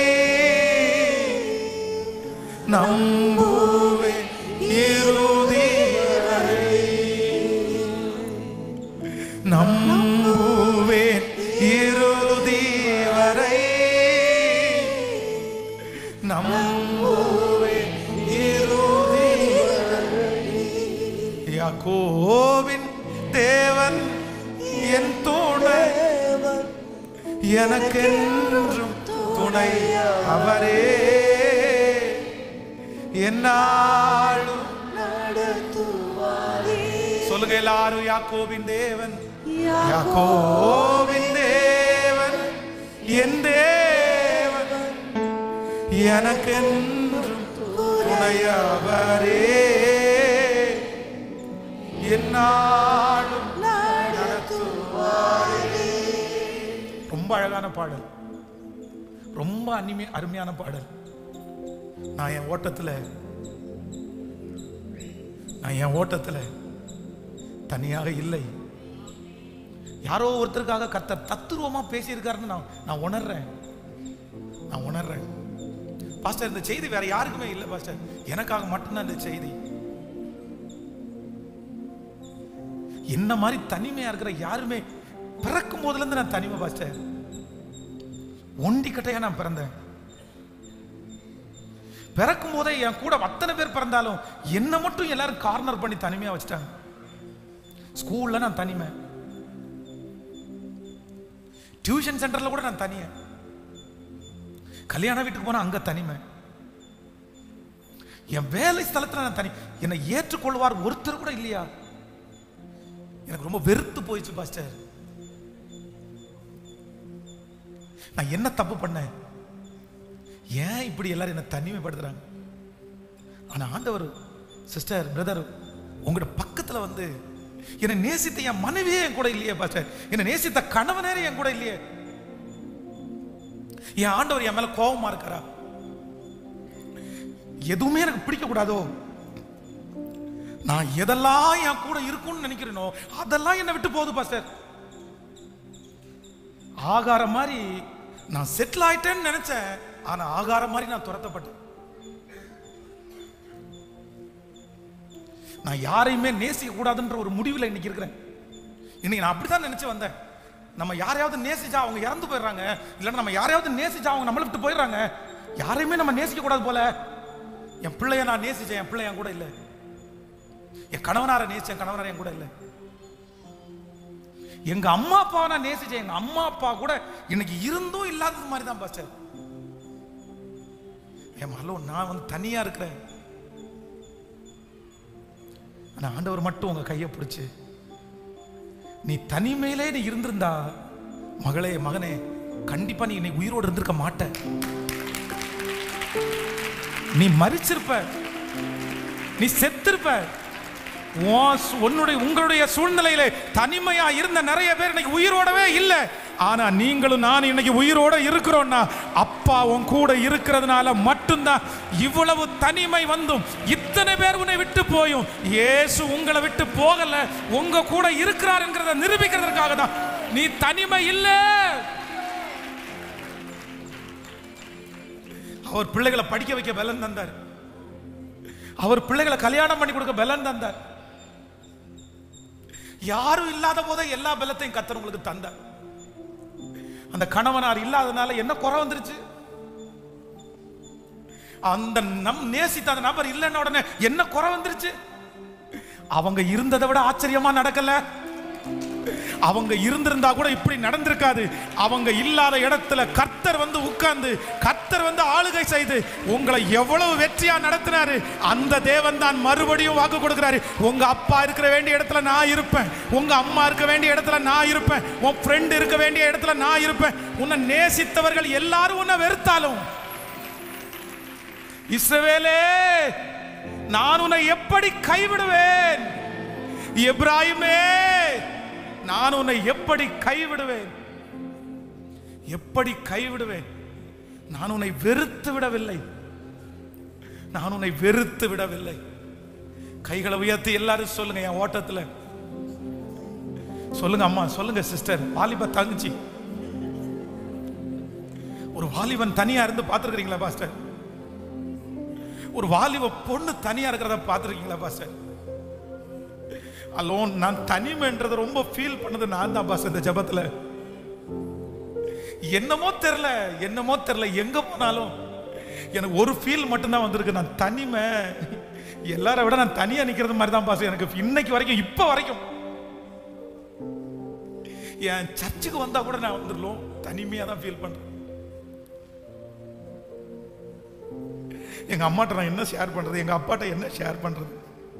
நம்புவே இறுதி வரை நம்புவேன் இறுதி வரை நம்புவேன் இறுதி யாக்கோவின் தேவன் என் துணை எனக்கென்றும் துணை அவரே என்னாலும் சொல்லுங்க எல்லாரும் யாக்கோவின் தேவன் யாக்கோவின் தேவன் என் தேவன் எனக்கென்றும் துணையவரே என்னாலும் நடத்துவாரே. ரொம்ப அழகான பாடல் ரொம்ப அனிமை அருமையான பாடல் நான் என் ஓட்டத்துல நான் என் ஓட்டத்துல தனியாக இல்லை யாரோ ஒருத்தருக்காக கர்த்தர் தத்துருவமா பேசியிருக்காருன்னு நான் நான் உணர்றேன் நான் உணர்றேன் பாஸ்டர் இந்த செய்தி வேற யாருக்குமே இல்லை பாஸ்டர் எனக்காக மட்டும்தான் இந்த செய்தி என்ன மாதிரி தனிமையா இருக்கிற யாருமே பிறக்கும் போதுல இருந்து நான் தனிமை பாஸ்டர் ஒண்டி கட்டையா நான் பிறந்தேன் பிறக்கும் போதே என் கூட அத்தனை பேர் பிறந்தாலும் என்ன மட்டும் எல்லாரும் கார்னர் பண்ணி தனிமையா வச்சுட்டாங்க ஸ்கூல்ல நான் தனிமை டியூஷன் சென்டர்ல கூட நான் தனியா கல்யாண வீட்டுக்கு போனா அங்க தனிமை என் வேலை ஸ்தலத்துல நான் தனி என்னை ஏற்றுக்கொள்வார் ஒருத்தர் கூட இல்லையா எனக்கு ரொம்ப வெறுத்து போயிடுச்சு பாஸ்டர் நான் என்ன தப்பு பண்ணேன் ஏன் இப்படி எல்லாரும் என்ன தனிமைப்படுத்துறாங்க ஆனா ஆண்டவர் சிஸ்டர் பிரதர் உங்களோட பக்கத்துல வந்து என்னை நேசித்த என் மனைவியே என் கூட இல்லையே பாஸ்டர் என்னை நேசித்த கணவனே என் கூட இல்லையே என் ஆண்டவர் என் மேல கோபமா இருக்காரா எதுவுமே எனக்கு பிடிக்க கூடாதோ நான் எதெல்லாம் என் கூட இருக்கும்னு நினைக்கிறேனோ அதெல்லாம் என்னை விட்டு போகுது பாஸ்டர் ஆகாரம் மாதிரி நான் செட்டில் ஆயிட்டேன்னு நினைச்சேன் ஆனா ஆகாரம் மாதிரி நான் துரத்தப்பட்டேன் நான் யாரையுமே நேசிக்க கூடாதுன்ற ஒரு முடிவில் இன்னைக்கு இருக்கிறேன் இன்னைக்கு நான் அப்படிதான் நினைச்சு வந்தேன் நம்ம யாரையாவது நேசிச்சா அவங்க இறந்து போயிடுறாங்க இல்லைன்னா நம்ம யாரையாவது நேசிச்சா அவங்க நம்மளை விட்டு போயிடுறாங்க யாரையுமே நம்ம நேசிக்க கூடாது போல என் பிள்ளைய நான் நேசிச்சேன் என் பிள்ளை என் கூட இல்லை என் கணவனாரை நேசிச்சேன் என் கணவனார் என் கூட இல்லை எங்க அம்மா அப்பாவை நான் நேசிச்சேன் எங்க அம்மா அப்பா கூட இன்னைக்கு இருந்தும் இல்லாதது மாதிரி தான் பாஸ்டர் என் ஹலோ நான் வந்து தனியா இருக்கிறேன் ஆனா ஆண்டவர் மட்டும் உங்க கையை பிடிச்சு நீ தனிமையிலே நீ இருந்திருந்தா மகளே மகனே கண்டிப்பா நீ இன்னைக்கு உயிரோடு இருந்திருக்க மாட்ட நீ மறிச்சிருப்ப நீ செத்திருப்ப உன் சு- உன்னுடைய உங்களுடைய சூழ்நிலையில தனிமையா இருந்த நிறைய பேர் இன்னைக்கு உயிரோடவே இல்லை ஆனா நீங்களும் நான் இன்னைக்கு உயிரோட இருக்கிறோம்னா அப்பா உன் கூட இருக்கிறதுனால மட்டும்தான் இவ்வளவு தனிமை வந்தும் இத்தனை பேர் உன்னை விட்டு போயும் இயேசு உங்களை விட்டு போகல உங்க கூட இருக்கிறார் என்கிறத நிரூபிக்கிறதுக்காக தான் நீ தனிமை இல்லை அவர் பிள்ளைகளை படிக்க வைக்க பலன் தந்தார் அவர் பிள்ளைகளை கல்யாணம் பண்ணி கொடுக்க பலன் தந்தார் யாரும் இல்லாத போதே எல்லா பலத்தையும் கத்தர் உங்களுக்கு தந்தார் அந்த கணவனார் இல்லாதனால என்ன குறை வந்துருச்சு அந்த நம் நேசித்த அந்த நபர் இல்லைன்ன உடனே என்ன குறை வந்துருச்சு அவங்க இருந்ததை விட ஆச்சரியமா நடக்கல அவங்க இருந்திருந்தா கூட இப்படி நடந்திருக்காது அவங்க இல்லாத இடத்துல கர்த்தர் வந்து உட்கார்ந்து கர்த்தர் வந்து ஆளுகை செய்து உங்களை எவ்வளவு வெற்றியா நடத்தினாரு அந்த தேவன் தான் மறுபடியும் வாக்கு கொடுக்கிறாரு உங்க அப்பா இருக்கிற வேண்டிய இடத்துல நான் இருப்பேன் உங்க அம்மா இருக்க வேண்டிய இடத்துல நான் இருப்பேன் உன் ஃப்ரெண்ட் இருக்க வேண்டிய இடத்துல நான் இருப்பேன் உன்னை நேசித்தவர்கள் எல்லாரும் உன்னை வெறுத்தாலும் இஸ்ரவேலே நான் உன்னை எப்படி கைவிடுவேன் எப்ராயிமே நான் உன்னை எப்படி கைவிடுவேன் எப்படி கைவிடுவேன் நான் உன்னை வெறுத்து விடவில்லை நான் உன்னை வெறுத்து விடவில்லை கைகளை உயர்த்தி எல்லாரும் சொல்லுங்க என் ஓட்டத்துல சொல்லுங்க அம்மா சொல்லுங்க சிஸ்டர் வாலிப தங்கச்சி ஒரு வாலிபன் தனியா இருந்து பார்த்துருக்கீங்களா பாஸ்டர் ஒரு வாலிப பொண்ணு தனியா இருக்கிறத பார்த்துருக்கீங்களா பாஸ்டர் அலோன் நான் தனிமைன்றதை ரொம்ப ஃபீல் பண்ணது நான் தான் பாஸ் இந்த ஜபத்துல என்னமோ தெரில என்னமோ தெரில எங்க போனாலும் எனக்கு ஒரு ஃபீல் மட்டும்தான் வந்திருக்கு நான் தனிமை எல்லாரை விட நான் தனியா நிக்கிறது மாதிரி தான் பாஸ் எனக்கு இன்னைக்கு வரைக்கும் இப்ப வரைக்கும் என் சர்ச்சுக்கு வந்தா கூட நான் வந்துடலாம் தனிமையா தான் ஃபீல் பண்றேன் எங்க அம்மாட்ட நான் என்ன ஷேர் பண்றது எங்க அப்பாட்ட என்ன ஷேர் பண்றது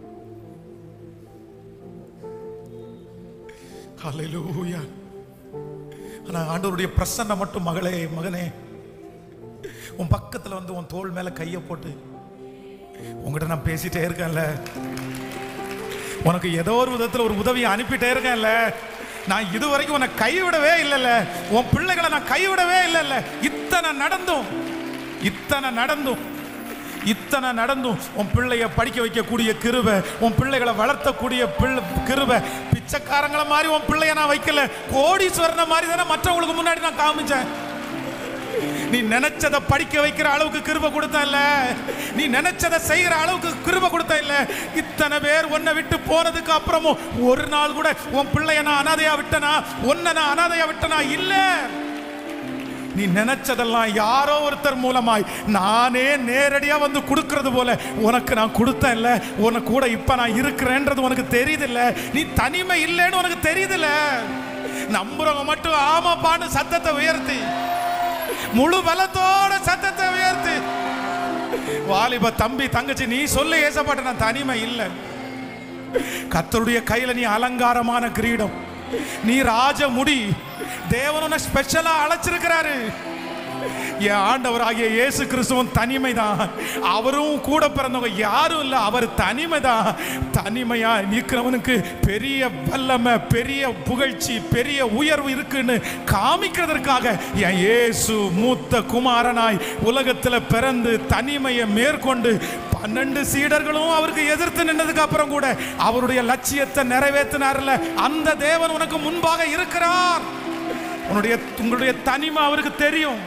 ஹalleluya ஆனா ஆண்டவருடைய பிரசன்னம் மட்டும் மகளே மகனே உன் பக்கத்துல வந்து உன் தோள் மேல கையை போட்டு உங்ககிட்ட நான் பேசிட்டே இருக்கேன்ல உனக்கு ஏதோ ஒரு விதத்துல ஒரு உதவியை அனுப்பிட்டே இருக்கேன்ல நான் இதுவரைக்கும் உன்னை கைவிடவே இல்லைல்ல உன் பிள்ளைகளை நான் கைவிடவே இல்லைல்ல இத்தனை நடந்தும் இத்தனை நடந்தும் இத்தனை நடந்தும் உன் பிள்ளைய படிக்க வைக்கக்கூடிய கிருபை உன் பிள்ளைகளை வளர்த்தக்கூடிய பிள்ளை கிருபை பிச்சைக்காரங்கள மாதிரி உன் பிள்ளைய நான் வைக்கல கோடீஸ்வரனை மாதிரி தானே மற்றவங்களுக்கு முன்னாடி நான் காமிச்சேன் நீ நினைச்சதை படிக்க வைக்கிற அளவுக்கு கிருபை கொடுத்த இல்ல நீ நினைச்சதை செய்யற அளவுக்கு கிருபை கொடுத்த இல்ல இத்தனை பேர் உன்னை விட்டு போனதுக்கு அப்புறமும் ஒரு நாள் கூட உன் பிள்ளைய நான் அனாதையா விட்டனா உன்னை நான் அனாதையா விட்டனா இல்ல நீ நினைச்சதெல்லாம் யாரோ ஒருத்தர் மூலமாய் நானே நேரடியா வந்து கொடுக்கறது போல உனக்கு நான் கொடுத்தேன் இல்ல உனக்கு கூட இப்ப நான் இருக்கிறேன்றது உனக்கு தெரியுது இல்ல நீ தனிமை இல்லைன்னு உனக்கு தெரியுது இல்ல நம்புறவங்க மட்டும் ஆமாப்பான்னு சத்தத்தை உயர்த்தி முழு பலத்தோட சத்தத்தை உயர்த்தி வாலிப தம்பி தங்கச்சி நீ சொல்லு ஏசப்பாட்ட நான் தனிமை இல்லை கத்தருடைய கையில நீ அலங்காரமான கிரீடம் நீ ராஜ முடி தேவன் உன்னை ஸ்பெஷலா அழைச்சிருக்கிறாரு என் ஆண்டவராகிய இயேசு கிறிஸ்துவும் தனிமை தான் அவரும் கூட பிறந்தவங்க யாரும் இல்லை அவர் தனிமை தான் தனிமையா நிற்கிறவனுக்கு பெரிய வல்லமை பெரிய புகழ்ச்சி பெரிய உயர்வு இருக்குன்னு காமிக்கிறதற்காக என் இயேசு மூத்த குமாரனாய் உலகத்தில் பிறந்து தனிமையை மேற்கொண்டு பன்னெண்டு சீடர்களும் அவருக்கு எதிர்த்து நின்னதுக்கு அப்புறம் கூட அவருடைய லட்சியத்தை நிறைவேற்றினார்ல அந்த தேவன் உனக்கு முன்பாக இருக்கிறார் உன்னுடைய உங்களுடைய தனிமை அவருக்கு தெரியும்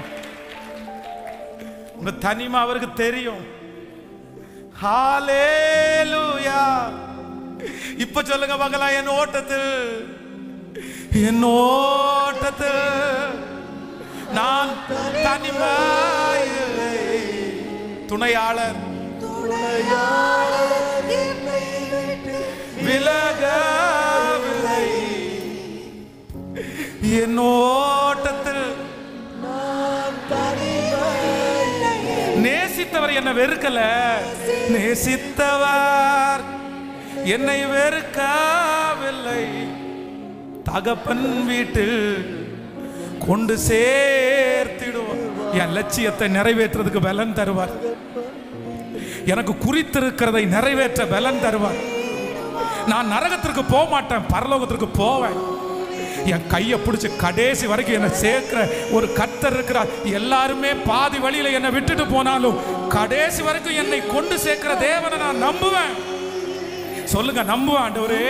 உங்க தனிமை அவருக்கு தெரியும் ஹalleluya இப்ப சொல்லுங்க மகளா என் ஓட்டத்தில் என் ஓட்டத்தில் நான் தனிமை இல்லை. துணையாளர் விலகவில்லை என் ஓட்டத்தில் நேசித்தவர் என்னை வெறுக்கல நேசித்தவர் என்னை வெறுக்கவில்லை தகப்பன் வீட்டில் கொண்டு சேர்த்திடுவார் என் லட்சியத்தை நிறைவேற்றுறதுக்கு பலன் தருவார் எனக்கு குறித்திருக்கிறதை நிறைவேற்ற பலன் தருவார் நான் நரகத்திற்கு போக மாட்டேன் பரலோகத்திற்கு போவேன் என் கையை பிடிச்சி கடைசி வரைக்கும் என்னை சேர்க்கிற ஒரு கர்த்தர் இருக்கிறார் எல்லாருமே பாதி வழியில என்னை விட்டுட்டு போனாலும் கடைசி வரைக்கும் என்னை கொண்டு சேர்க்கிற தேவனை நான் நம்புவேன் சொல்லுங்க நம்புவேன் ஆண்டவரே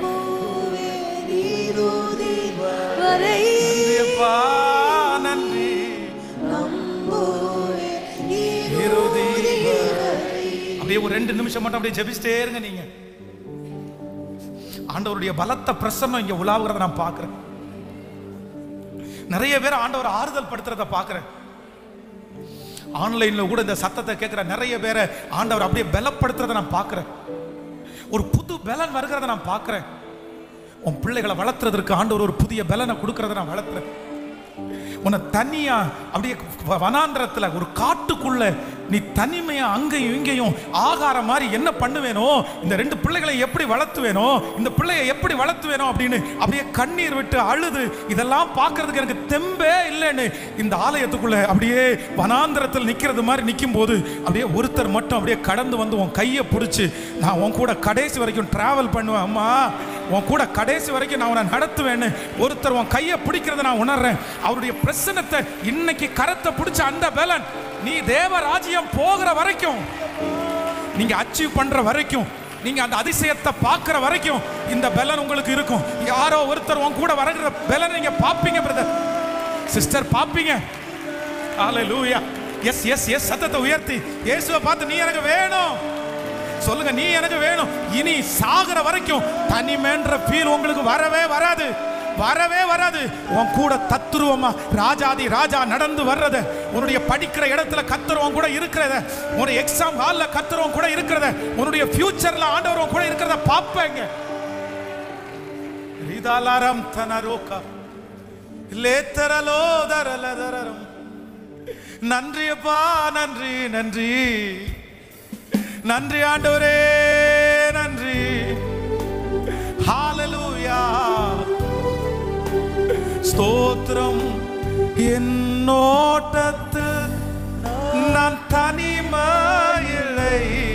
வரை நன்றியப்பா, நன்றி இறுதி அப்படியே ஒரு ரெண்டு நிமிஷம் மட்டும் அப்படியே ஜெபிச்சிட்டே இருங்க நீங்க ஆண்டவருடைய பலத்த பிரசன்னம் இங்க உலாவுகிறத நான் பார்க்கிறேன் நிறைய பேர் ஆண்டவர் ஆறுதல் படுத்துறத பார்க்கிறேன் ஆன்லைன்ல கூட இந்த சத்தத்தை கேட்கிற நிறைய பேரை ஆண்டவர் அப்படியே பலப்படுத்துறத நான் பார்க்கிறேன் ஒரு புது பலன் வருகிறத நான் பார்க்கிறேன் உன் பிள்ளைகளை வளர்த்துறதற்கு ஆண்டவர் ஒரு புதிய பலனை கொடுக்கறத நான் வளர்த்துறேன் உன்னை தனியா அப்படியே வ- வனாந்திரத்துல ஒரு காட்டுக்குள்ள நீ தனிமையா அங்கேயும் இங்கேயும் ஆகாரம் மாதிரி என்ன பண்ணுவேனோ இந்த ரெண்டு பிள்ளைகளை எப்படி வளர்த்துவேனோ இந்த பிள்ளையை எப்படி வளர்த்துவேனோ அப்படின்னு அப்படியே கண்ணீர் விட்டு அழுது இதெல்லாம் பார்க்கிறதுக்கு எனக்கு தெம்பே இல்லைன்னு இந்த ஆலயத்துக்குள்ள அப்படியே வனாந்திரத்தில் நிக்கிறது மாதிரி நிற்கும் போது அப்படியே ஒருத்தர் மட்டும் அப்படியே கடந்து வந்து உன் கையை பிடிச்சி நான் உன் கூட கடைசி வரைக்கும் டிராவல் பண்ணுவேன் அம்மா உன் கூட கடைசி வரைக்கும் நான் உன்னை நடத்துவேன்னு ஒருத்தர் உன் கையை பிடிக்கிறத நான் உணர்றேன் அவருடைய பிரசனத்தை இன்னைக்கு கரத்தை பிடிச்ச அந்த பலன் நீ தேவ ராஜ்யம் போகிற வரைக்கும் நீங்க அச்சீவ் பண்ற வரைக்கும் நீங்க அந்த அதிசயத்தை பார்க்கிற வரைக்கும் இந்த பலன் உங்களுக்கு இருக்கும் யாரோ ஒருத்தர் உன் கூட வருகிற பலன் நீங்க பாப்பீங்க பிரதர் சிஸ்டர் பாப்பீங்க ஹalleluya எஸ் எஸ் எஸ் சத்தத்தை உயர்த்தி இயேசுவை பார்த்து நீ எனக்கு வேணும் சொல்லுங்க நீ எனக்கு வேணும் இனி சாகுற வரைக்கும் தனிமேன்ற ஃபீல் உங்களுக்கு வரவே வராது வரவே வராது உன் கூட தத்துருவமா ராஜாதி ராஜா நடந்து வர்றத உன்னுடைய படிக்கிற இடத்துல கத்துறவன் கூட இருக்கிறத உன்னுடைய எக்ஸாம் ஹால்ல கத்துறவன் கூட இருக்கிறத உன்னுடைய ஃபியூச்சர்ல ஆண்டவரும் கூட இருக்கிறத பாப்பேங்க ரிதாலாரம் தனரோகா லேத்தரலோ தரலதரரம் நன்றியப்பா நன்றி நன்றி நன்றி ஆண்டவரே நன்றி ஹalleluya ஸ்தோத்திரம் என்னோட்டத்து நான் தனிமையில்லை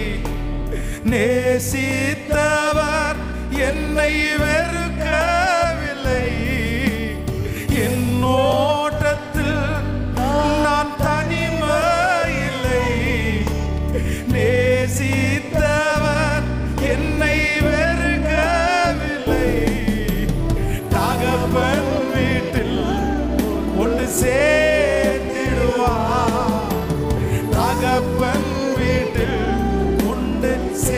நேசித்தவர் என்னை வெறுக்கவில்லை என்னோட்டத்தில் நான் தனிமையில்லை நேசித்தவர் என்னை வெறுக்கவில்லை தகப்பன் வீட்டில் ஒன்று சேர்த்திடுவார் தகப்பன் வீட்டில் கொண்டு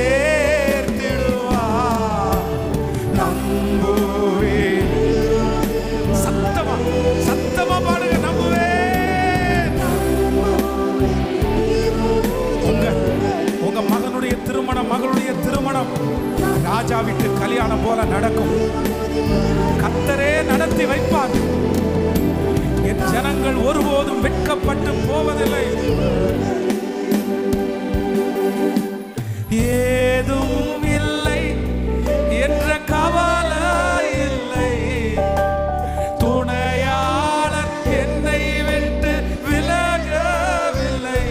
சேர்த்திடுவார் நம்புவேன் சத்தமா சத்தமா பாடுங்க நம்புவேன் உங்க உங்க மகனுடைய திருமணம் மகளுடைய திருமணம் ராஜா விட்டு கல்யாணம் போல நடக்கும் கத்தரே நடத்தி வைப்பார் என் ஜனங்கள் ஒருபோதும் வெட்கப்பட்டு போவதில்லை ஏதும் இல்லை என்ற கவலை இல்லை துணையாளர் என்னை விட்டு விலகவில்லை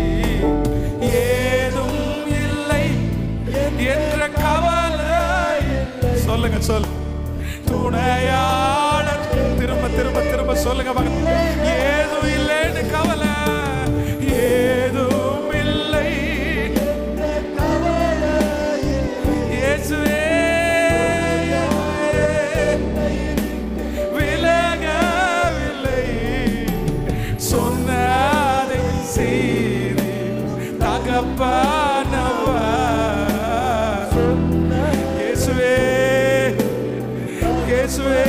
ஏதும் இல்லை என்ற கவலை சொல்லுங்க சொல் துணையாளர் திரும்ப திரும்ப திரும்ப சொல்லுங்க மகன் ஏதும் இல்லைன்னு கவலை ஏதும் இல்லை இயேசுவே விலகவில்லை சொன்னதை செய்தி தகப்பனவா இயேசுவே இயேசுவே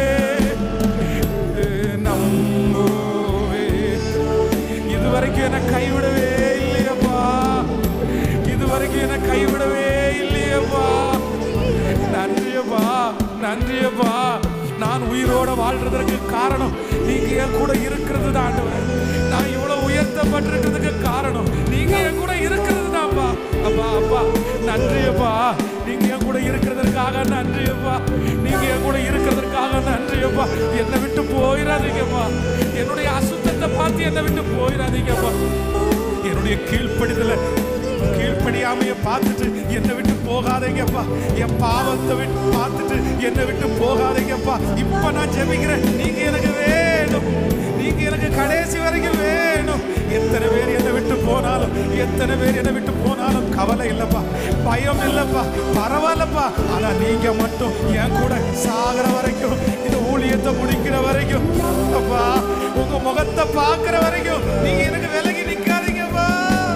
நம்புவே இதுவரைக்கும் என்னை கைவிடவே இல்லையப்பா இதுவரைக்கும் என்னை கைவிடவே இல்லையப்பா நன்றியப்பா நன்றியப்பா நான் உயிரோட வாழ்றதற்கு காரணம் நீங்க என் கூட இருக்கிறது தான் ஆண்டவரே. நான் இவ்வளவு உயர்த்தப்பட்டிருக்கிறதுக்கு காரணம் நீங்க என் கூட இருக்கிறது தான்ப்பா அப்பா அப்பா நன்றியப்பா நீங்க என் கூட இருக்கிறதற்காக நன்றியப்பா நீங்க என் கூட இருக்கிறதற்காக நன்றியப்பா என்னை விட்டு போயிடாதீங்கப்பா என்னுடைய அசுத்தத்தை பார்த்து என்னை விட்டு போயிடாதீங்கப்பா என்னுடைய கீழ்ப்படிதலை கீழ்ப்படியாமைய பார்த்துட்டு என்னை விட்டு போகாதீங்கப்பா என் பாவத்தை விட்டு பார்த்துட்டு என்னை விட்டு போகாதீங்கப்பா இப்ப நான் ஜெபிக்கிறேன் நீங்க எனக்கு வேணும் நீங்க எனக்கு கடைசி வரைக்கும் வேணும் எத்தனை பேர் என்னை விட்டு போனாலும் எத்தனை பேர் என்னை விட்டு போனாலும் கவலை இல்லப்பா பயம் இல்லப்பா பரவாயில்லப்பா ஆனா நீங்க மட்டும் என் கூட சாகிற வரைக்கும் இந்த ஊழியத்தை முடிக்கிற வரைக்கும் அப்பா உங்க முகத்தை பார்க்கிற வரைக்கும் நீங்க எனக்கு விலகி நிக்காதீங்கப்பா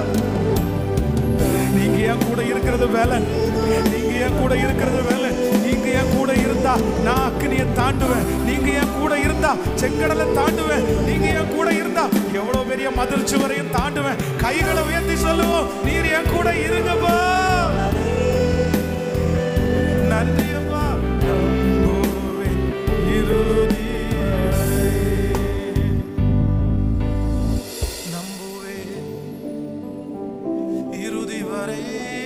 நீங்க என் கூட இருக்கிறது வேலை நீங்க என் கூட இருக்கிறது வேலை நீங்க என் கூட இருந்தா நான் அக்னியை தாண்டுவேன் நீங்க என் கூட இருந்தா செங்கடலை தாண்டுவேன் நீங்க என் கூட இருந்தா எவ்வளவு பெரிய மதில் சுவரையும் தாண்டுவேன் கைகளை உயர்த்தி சொல்லுவோம் நீர் என் கூட இருங்கப்பா நன்றி அப்பா நம்புவேன் இறுதி வரை. நம்புவேன் இறுதி வரை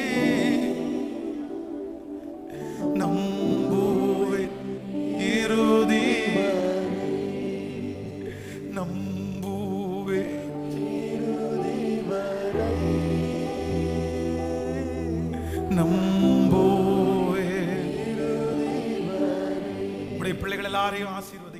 நம்புவேன் இறுதி நம்புவேன் நம்புவேன் உடைய பிள்ளைகள் எல்லாரையும் ஆசீர்வதி